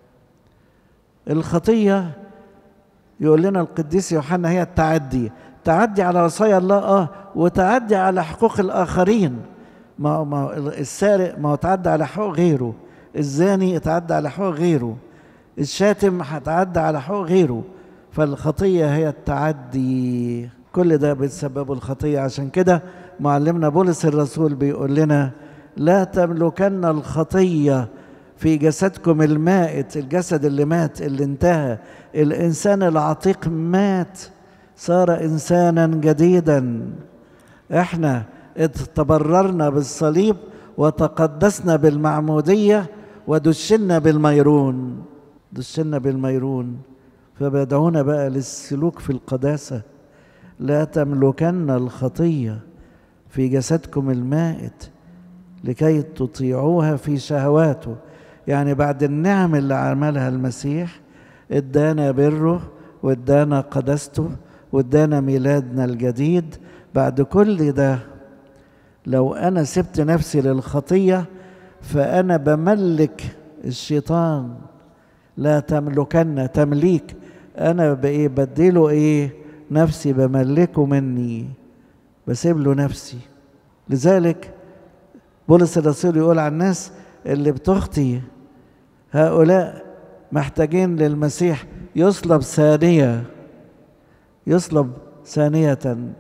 الخطيه يقول لنا القديس يوحنا هي التعدي تعدي على وصايا الله اه وتعدي على حقوق الاخرين ما ما السارق ما هو تعدى على حقوق غيره الزاني اتعدى على حقوق غيره الشاتم هتعدى على حقوق غيره فالخطيه هي التعدي كل ده بتسببه الخطيه عشان كده معلمنا بولس الرسول بيقول لنا لا تملكن الخطيه في جسدكم المائت الجسد اللي مات اللي انتهى الانسان العتيق مات صار انسانا جديدا احنا تبررنا بالصليب وتقدسنا بالمعموديه ودشنا بالميرون دشنا بالميرون فبدعونا بقى للسلوك في القداسه لا تملكن الخطيه في جسدكم المائت لكي تطيعوها في شهواته يعني بعد النعم اللي عملها المسيح ادانا بره وادانا قدسته وادانا ميلادنا الجديد بعد كل ده لو انا سبت نفسي للخطيه فانا بملك الشيطان لا تملكن تمليك انا بايه بديله ايه نفسي بملكه مني بسيب له نفسي لذلك بولس الرسول يقول عن الناس اللي بتخطي هؤلاء محتاجين للمسيح يصلب ثانية يصلب ثانية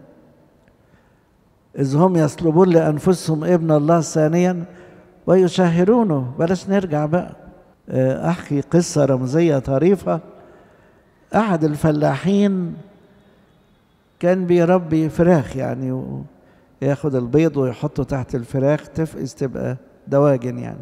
إذ هم يصلبون لأنفسهم ابن الله ثانيا ويشهرونه بلاش نرجع بقى أحكي قصة رمزية طريفة أحد الفلاحين كان بيربي فراخ يعني ياخد البيض ويحطه تحت الفراخ تفقس تبقى دواجن يعني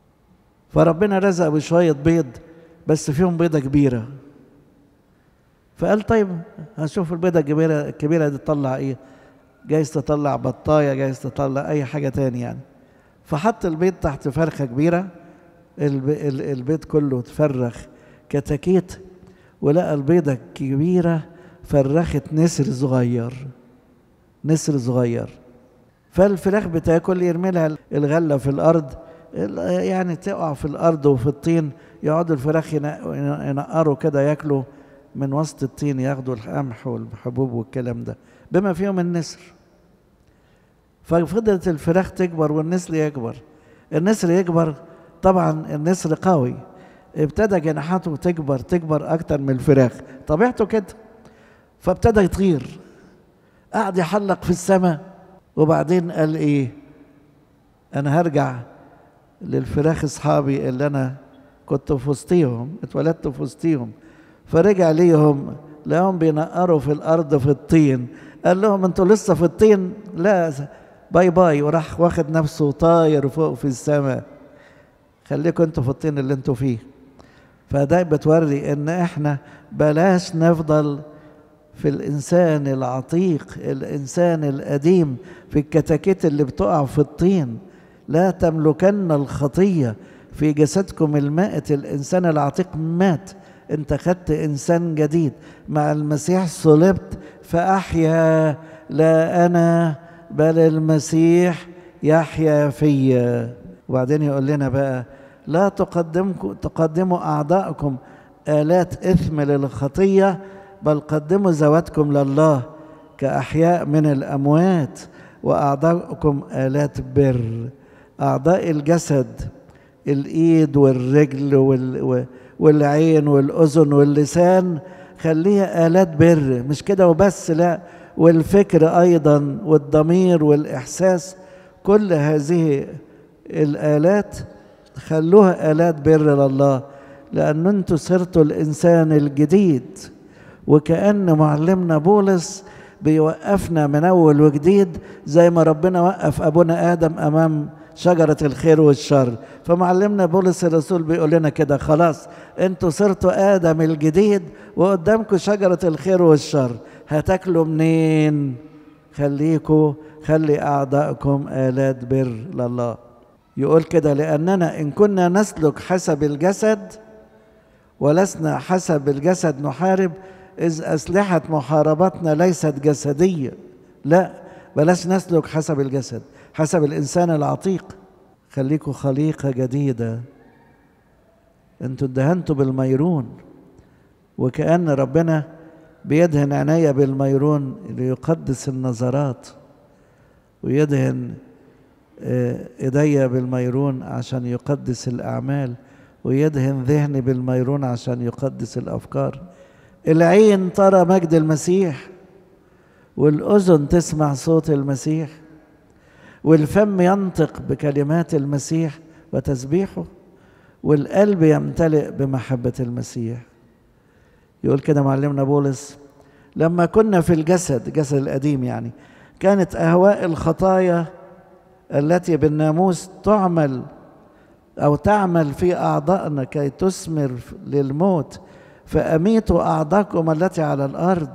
فربنا رزق بشوية بيض بس فيهم بيضة كبيرة فقال طيب هنشوف البيضة الكبيرة الكبيرة دي تطلع ايه جايز تطلع بطاية جايز تطلع أي حاجة تاني يعني فحط البيض تحت فرخة كبيرة الب... البيض كله اتفرخ كتاكيت ولقى البيضة الكبيرة فرخت نسر صغير نسر صغير فالفراخ بتاكل يرمي لها الغله في الارض يعني تقع في الارض وفي الطين يقعدوا الفراخ ينقروا كده ياكلوا من وسط الطين ياخدوا القمح والحبوب والكلام ده بما فيهم النسر ففضلت الفراخ تكبر والنسر يكبر النسر يكبر طبعا النسر قوي ابتدى جناحاته تكبر تكبر اكتر من الفراخ طبيعته كده فابتدى يطير قعد يحلق في السماء وبعدين قال ايه انا هرجع للفراخ اصحابي اللي انا كنت في وسطيهم اتولدت في وسطيهم فرجع ليهم لقاهم بينقروا في الارض في الطين قال لهم انتوا لسه في الطين لا باي باي وراح واخد نفسه طاير فوق في السماء خليكم انتوا في الطين اللي انتوا فيه فده بتوري ان احنا بلاش نفضل في الانسان العتيق الانسان القديم في الكتاكيت اللي بتقع في الطين لا تملكن الخطيه في جسدكم المائت الانسان العتيق مات انت خدت انسان جديد مع المسيح صلبت فاحيا لا انا بل المسيح يحيا فيا وبعدين يقول لنا بقى لا تقدمكم تقدموا اعدائكم الات اثم للخطيه بل قدموا ذواتكم لله كأحياء من الأموات وأعضاءكم آلات بر أعضاء الجسد الإيد والرجل وال... والعين والأذن واللسان خليها آلات بر مش كده وبس لا والفكر أيضا والضمير والإحساس كل هذه الآلات خلوها آلات بر لله لأن أنتوا صرتوا الإنسان الجديد وكأن معلمنا بولس بيوقفنا من أول وجديد زي ما ربنا وقف أبونا آدم أمام شجرة الخير والشر فمعلمنا بولس الرسول بيقول لنا كده خلاص انتوا صرتوا آدم الجديد وقدامكم شجرة الخير والشر هتاكلوا منين خليكوا خلي أعدائكم آلات بر لله يقول كده لأننا إن كنا نسلك حسب الجسد ولسنا حسب الجسد نحارب إذ أسلحة محاربتنا ليست جسدية لا بلاش نسلك حسب الجسد حسب الإنسان العتيق خليكوا خليقة جديدة انتوا ادهنتوا بالميرون وكأن ربنا بيدهن عينيا بالميرون ليقدس النظرات ويدهن ايديا بالميرون عشان يقدس الأعمال ويدهن ذهني بالميرون عشان يقدس الأفكار العين ترى مجد المسيح والأذن تسمع صوت المسيح والفم ينطق بكلمات المسيح وتسبيحه والقلب يمتلئ بمحبة المسيح يقول كده معلمنا بولس لما كنا في الجسد الجسد القديم يعني كانت أهواء الخطايا التي بالناموس تعمل أو تعمل في أعضائنا كي تثمر للموت فأميتوا أعضاءكم التي على الأرض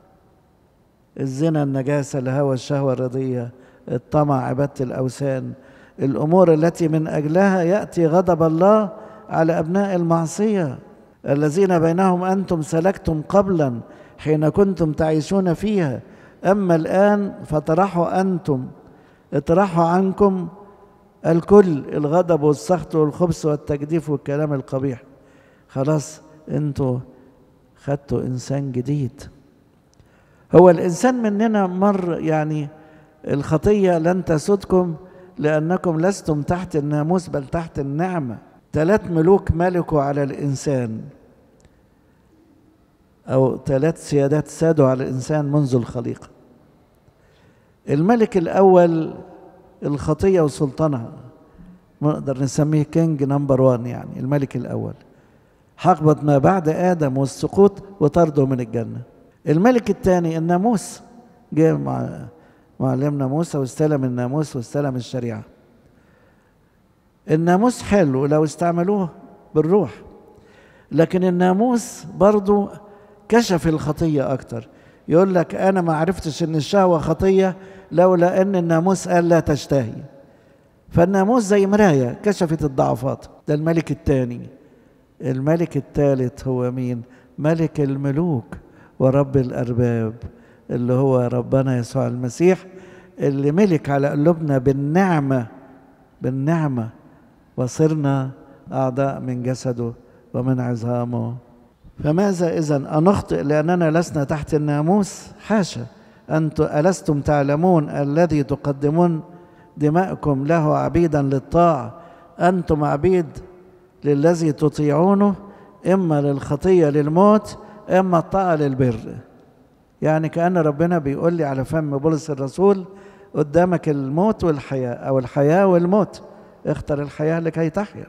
الزنا النجاسة الهوى الشهوة الرضية الطمع عبادة الأوثان الأمور التي من أجلها يأتي غضب الله على أبناء المعصية الذين بينهم أنتم سلكتم قبلا حين كنتم تعيشون فيها أما الآن فطرحوا أنتم اطرحوا عنكم الكل الغضب والسخط والخبث والتجديف والكلام القبيح خلاص انتوا خدتوا انسان جديد هو الانسان مننا مر يعني الخطيه لن تسودكم لانكم لستم تحت الناموس بل تحت النعمه ثلاث ملوك ملكوا على الانسان او ثلاث سيادات سادوا على الانسان منذ الخليقه الملك الاول الخطيه وسلطانها نقدر نسميه كينج نمبر وان يعني الملك الاول حقبة ما بعد آدم والسقوط وطرده من الجنة الملك الثاني الناموس جه مع معلمنا موسى واستلم الناموس واستلم الشريعة الناموس حلو لو استعملوه بالروح لكن الناموس برضو كشف الخطية أكتر يقول لك أنا ما عرفتش إن الشهوة خطية لولا أن الناموس قال لا تشتهي فالناموس زي مراية كشفت الضعفات ده الملك الثاني الملك الثالث هو مين ملك الملوك ورب الأرباب اللي هو ربنا يسوع المسيح اللي ملك على قلوبنا بالنعمة بالنعمة وصرنا أعضاء من جسده ومن عظامه فماذا إذا أنخطئ لأننا لسنا تحت الناموس حاشا أنتم ألستم تعلمون الذي تقدمون دماءكم له عبيدا للطاعة أنتم عبيد للذي تطيعونه إما للخطية للموت إما الطاعة للبر يعني كأن ربنا بيقول لي على فم بولس الرسول قدامك الموت والحياة أو الحياة والموت اختر الحياة لكي تحيا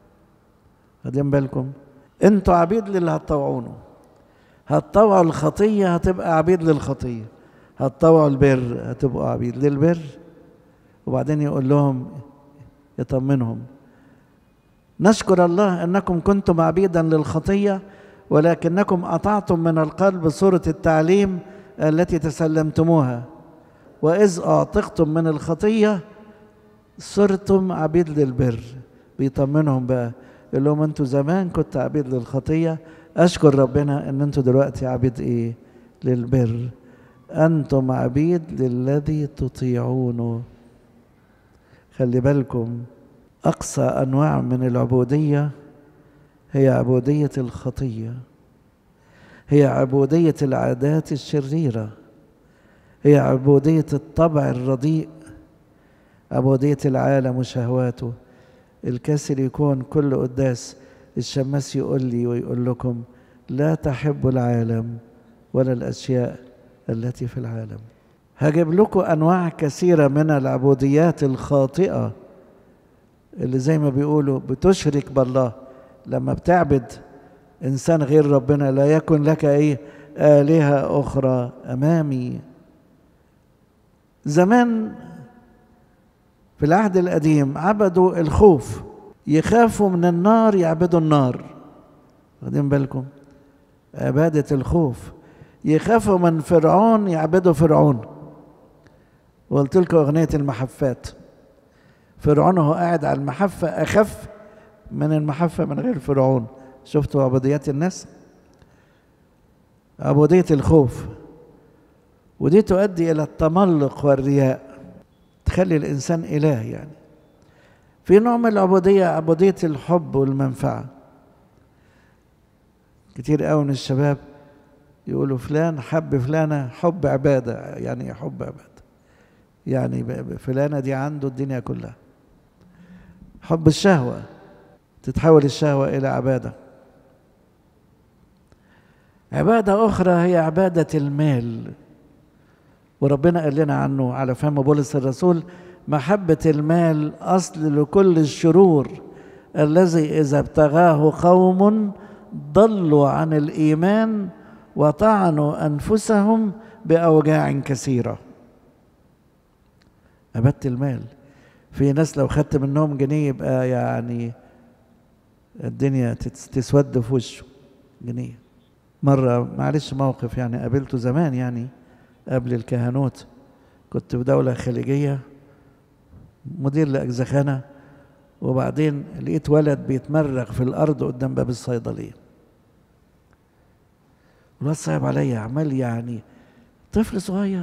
خدين بالكم انتوا عبيد للي هتطوعونه هتطوعوا الخطية هتبقى عبيد للخطية هتطوعوا البر هتبقوا عبيد للبر وبعدين يقول لهم يطمنهم نشكر الله انكم كنتم عبيدا للخطيه ولكنكم اطعتم من القلب صوره التعليم التي تسلمتموها واذ اعتقتم من الخطيه صرتم عبيد للبر بيطمنهم بقى يقول لهم انتوا زمان كنت عبيد للخطيه اشكر ربنا ان انتوا دلوقتي عبيد ايه للبر انتم عبيد للذي تطيعونه خلي بالكم اقصى انواع من العبوديه هي عبوديه الخطيه هي عبوديه العادات الشريره هي عبوديه الطبع الرديء عبوديه العالم وشهواته الكسر يكون كل قداس الشماس يقول لي ويقول لكم لا تحبوا العالم ولا الاشياء التي في العالم هجيب لكم انواع كثيره من العبوديات الخاطئه اللي زي ما بيقولوا بتشرك بالله لما بتعبد انسان غير ربنا لا يكن لك ايه الهه اخرى امامي زمان في العهد القديم عبدوا الخوف يخافوا من النار يعبدوا النار واخدين بالكم عباده الخوف يخافوا من فرعون يعبدوا فرعون وقلت لكم أغنية المحفات فرعون هو قاعد على المحفة أخف من المحفة من غير فرعون شفتوا عبوديات الناس عبودية الخوف ودي تؤدي إلى التملق والرياء تخلي الإنسان إله يعني في نوع من العبودية عبودية الحب والمنفعة كتير قوي من الشباب يقولوا فلان حب فلانة حب عبادة يعني ايه حب عبادة يعني فلانة دي عنده الدنيا كلها حب الشهوة تتحول الشهوة إلى عبادة عبادة أخرى هي عبادة المال وربنا قال لنا عنه على فهم بولس الرسول محبة المال أصل لكل الشرور الذي إذا ابتغاه قوم ضلوا عن الإيمان وطعنوا أنفسهم بأوجاع كثيرة عبادة المال في ناس لو خدت منهم جنيه يبقى يعني الدنيا تسود في وشه جنيه مرة معلش موقف يعني قابلته زمان يعني قبل الكهنوت كنت في دولة خليجية مدير لأجزخانة وبعدين لقيت ولد بيتمرغ في الأرض قدام باب الصيدلية الواد صعب عليا عمال يعني طفل صغير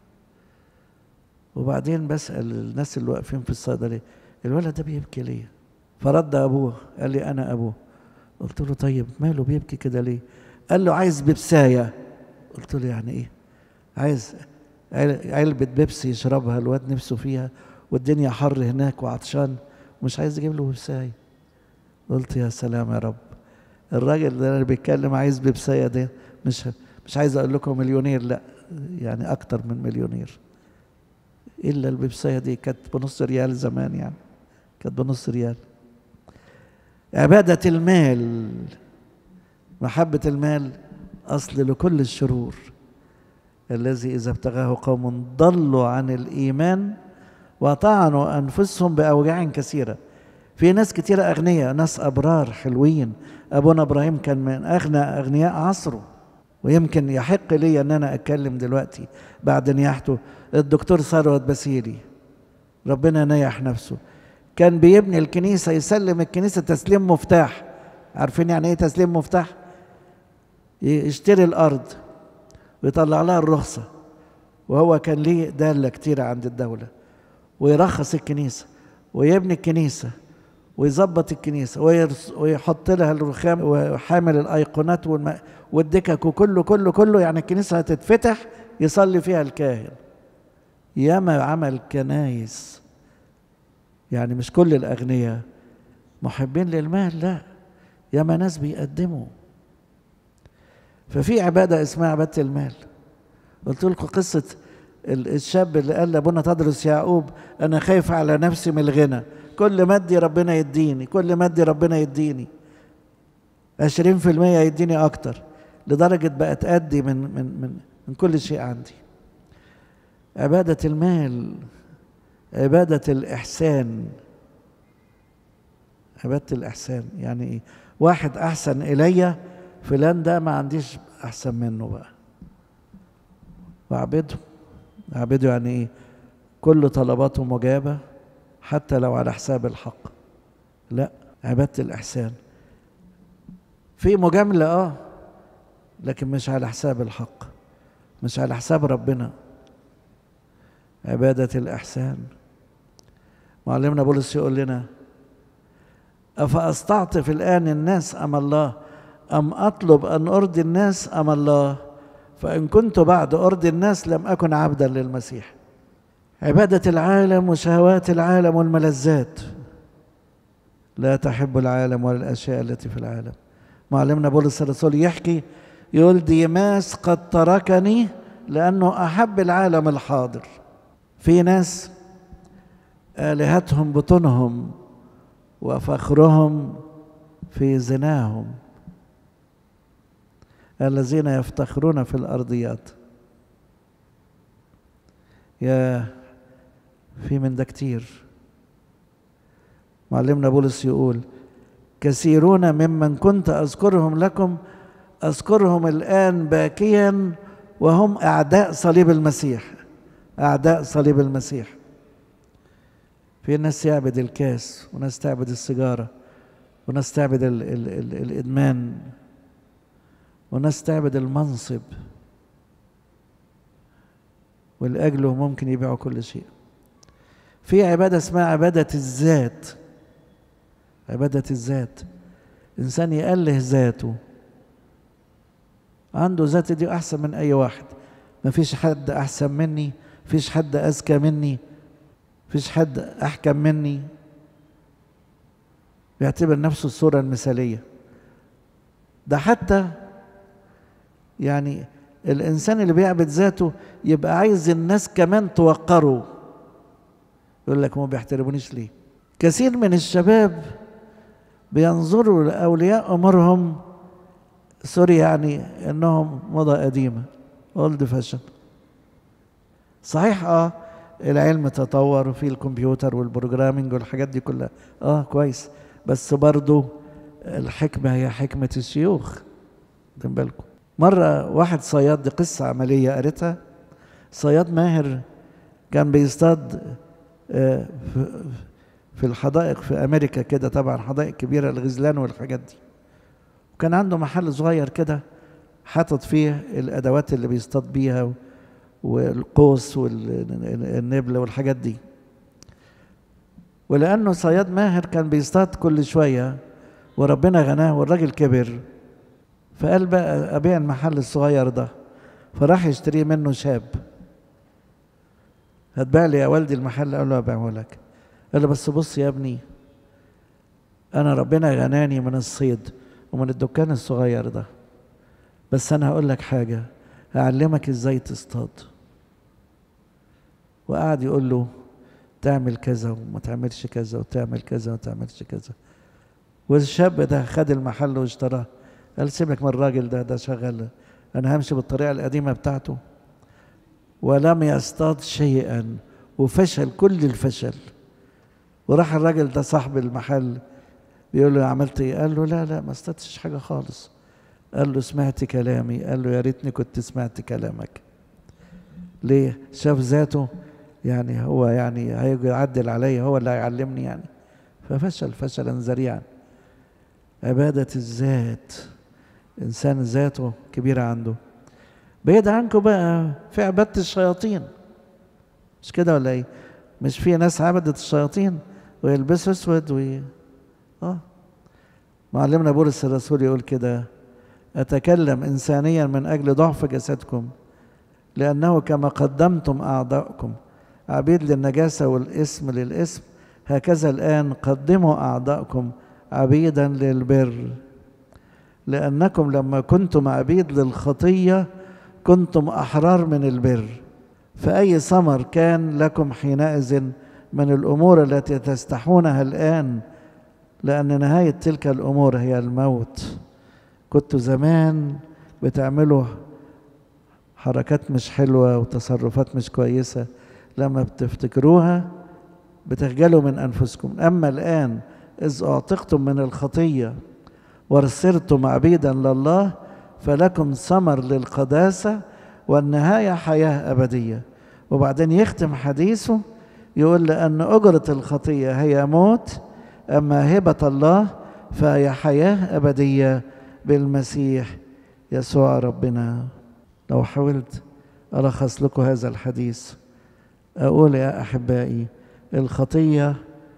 وبعدين بسأل الناس اللي واقفين في الصيدلية الولد ده بيبكي ليه؟ فرد أبوه قال لي أنا أبوه قلت له طيب ماله بيبكي كده ليه؟ قال له عايز بيبساية قلت له يعني إيه؟ عايز علبة بيبسي يشربها الواد نفسه فيها والدنيا حر هناك وعطشان ومش عايز يجيب له بيبساية قلت يا سلام يا رب الراجل ده اللي بيتكلم عايز بيبساية ده مش مش عايز اقول لكم مليونير لا يعني اكتر من مليونير الا البيبسايه دي كانت بنص ريال زمان يعني كانت بنص ريال عباده المال محبه المال اصل لكل الشرور الذي اذا ابتغاه قوم ضلوا عن الايمان وطعنوا انفسهم باوجاع كثيره في ناس كتيرة أغنياء ناس أبرار حلوين أبونا إبراهيم كان من أغنى أغنياء عصره ويمكن يحق لي ان انا اتكلم دلوقتي بعد نياحته الدكتور ثروت بسيلي ربنا نيح نفسه كان بيبني الكنيسه يسلم الكنيسه تسليم مفتاح عارفين يعني ايه تسليم مفتاح يشتري الارض ويطلع لها الرخصه وهو كان ليه داله كتيره عند الدوله ويرخص الكنيسه ويبني الكنيسه ويظبط الكنيسه ويحط لها الرخام وحامل الايقونات والم... والدكك وكله كله كله يعني الكنيسه هتتفتح يصلي فيها الكاهن ياما عمل كنايس يعني مش كل الاغنياء محبين للمال لا ياما ناس بيقدموا ففي عباده اسمها عباده المال قلت لكم قصه الشاب اللي قال لابونا تدرس يعقوب انا خايف على نفسي من الغنى كل ما ادي ربنا يديني كل ما ادي ربنا يديني عشرين في المية يديني أكتر لدرجة بقت أدي من, من, من, من كل شيء عندي عبادة المال عبادة الإحسان عبادة الإحسان يعني إيه؟ واحد أحسن إلي فلان ده ما عنديش أحسن منه بقى وأعبده أعبده يعني إيه كل طلباته مجابة حتى لو على حساب الحق لا عبادة الإحسان في مجاملة آه لكن مش على حساب الحق مش على حساب ربنا عبادة الإحسان معلمنا بولس يقول لنا أفأستعطف الآن الناس أم الله أم أطلب أن أرضي الناس أم الله فإن كنت بعد أرضي الناس لم أكن عبدا للمسيح عبادة العالم وشهوات العالم والملذات لا تحب العالم ولا الأشياء التي في العالم معلمنا بولس الرسول يحكي يقول ديماس قد تركني لأنه أحب العالم الحاضر في ناس آلهتهم بطونهم وفخرهم في زناهم الذين يفتخرون في الأرضيات يا في من ده كتير معلمنا بولس يقول كثيرون ممن كنت أذكرهم لكم أذكرهم الآن باكيا وهم أعداء صليب المسيح أعداء صليب المسيح في ناس تعبد الكاس وناس تعبد السيجارة وناس تعبد ال ال ال الإدمان وناس تعبد المنصب ولأجله ممكن يبيعوا كل شيء في عبادة اسمها عبادة الذات عبادة الذات إنسان يأله ذاته عنده ذات دي أحسن من أي واحد مفيش حد أحسن مني مفيش حد أذكى مني مفيش حد أحكم مني بيعتبر نفسه الصورة المثالية ده حتى يعني الإنسان اللي بيعبد ذاته يبقى عايز الناس كمان توقره يقول لك ما بيحترمونيش ليه كثير من الشباب بينظروا لأولياء أمورهم سوري يعني إنهم موضة قديمة اولد فاشن صحيح اه العلم تطور وفي الكمبيوتر والبروجرامينج والحاجات دي كلها اه كويس بس برضو الحكمة هي حكمة الشيوخ خدين بالكم مرة واحد صياد دي قصة عملية قريتها صياد ماهر كان بيصطاد في الحدائق في امريكا كده طبعا حدائق كبيره الغزلان والحاجات دي وكان عنده محل صغير كده حاطط فيه الادوات اللي بيصطاد بيها والقوس والنبله والحاجات دي ولانه صياد ماهر كان بيصطاد كل شويه وربنا غناه والراجل كبر فقال بقى ابيع المحل الصغير ده فراح يشتريه منه شاب هتبيع لي يا والدي المحل قال له ابيعه لك قال له بس بص يا ابني انا ربنا غناني من الصيد ومن الدكان الصغير ده بس انا هقول لك حاجه هعلمك ازاي تصطاد وقعد يقول له تعمل كذا وما تعملش كذا وتعمل كذا وما تعملش كذا والشاب ده خد المحل واشتراه قال سيبك من الراجل ده ده شغال انا همشي بالطريقه القديمه بتاعته ولم يصطاد شيئا وفشل كل الفشل وراح الراجل ده صاحب المحل بيقول له عملت ايه قال له لا لا ما اصطادتش حاجه خالص قال له سمعت كلامي قال له يا ريتني كنت سمعت كلامك ليه شاف ذاته يعني هو يعني هيجي يعدل عليا هو اللي هيعلمني يعني ففشل فشلا ذريعا عبادة الذات إنسان ذاته كبيرة عنده بعيد عنكم بقى في عبادة الشياطين مش كده ولا ايه مش في ناس عبدت الشياطين ويلبسوا اسود وي... اه معلمنا بولس الرسول يقول كده اتكلم انسانيا من اجل ضعف جسدكم لانه كما قدمتم اعضاءكم عبيد للنجاسه والاسم للاسم هكذا الان قدموا اعضاءكم عبيدا للبر لانكم لما كنتم عبيد للخطيه كنتم احرار من البر فاي ثمر كان لكم حينئذ من الامور التي تستحونها الان لان نهايه تلك الامور هي الموت كنتوا زمان بتعملوا حركات مش حلوه وتصرفات مش كويسه لما بتفتكروها بتخجلوا من انفسكم اما الان اذ اعتقتم من الخطيه وصرتم عبيدا لله فلكم ثمر للقداسه والنهايه حياه ابديه وبعدين يختم حديثه يقول لان اجره الخطيه هي موت اما هبه الله فهي حياه ابديه بالمسيح يسوع ربنا لو حاولت الخص لكم هذا الحديث اقول يا احبائي الخطيه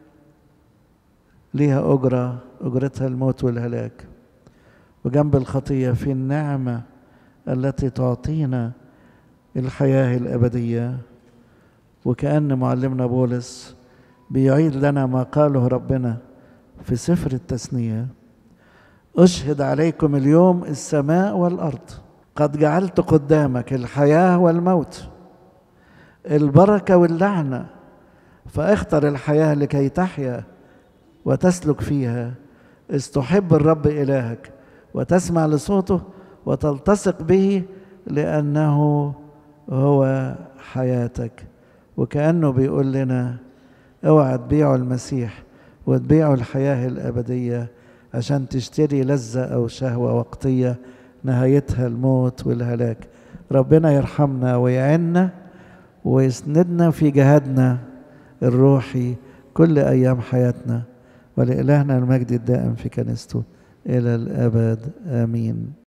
ليها اجره اجرتها الموت والهلاك وجنب الخطيه في النعمه التي تعطينا الحياه الابديه وكان معلمنا بولس بيعيد لنا ما قاله ربنا في سفر التثنيه اشهد عليكم اليوم السماء والارض قد جعلت قدامك الحياه والموت البركه واللعنه فاختر الحياه لكي تحيا وتسلك فيها اذ تحب الرب الهك وتسمع لصوته وتلتصق به لانه هو حياتك وكانه بيقول لنا اوعى تبيعوا المسيح وتبيعوا الحياه الابديه عشان تشتري لذه او شهوه وقتيه نهايتها الموت والهلاك ربنا يرحمنا ويعنا ويسندنا في جهادنا الروحي كل ايام حياتنا ولإلهنا المجد الدائم في كنيسته إلى الأبد آمين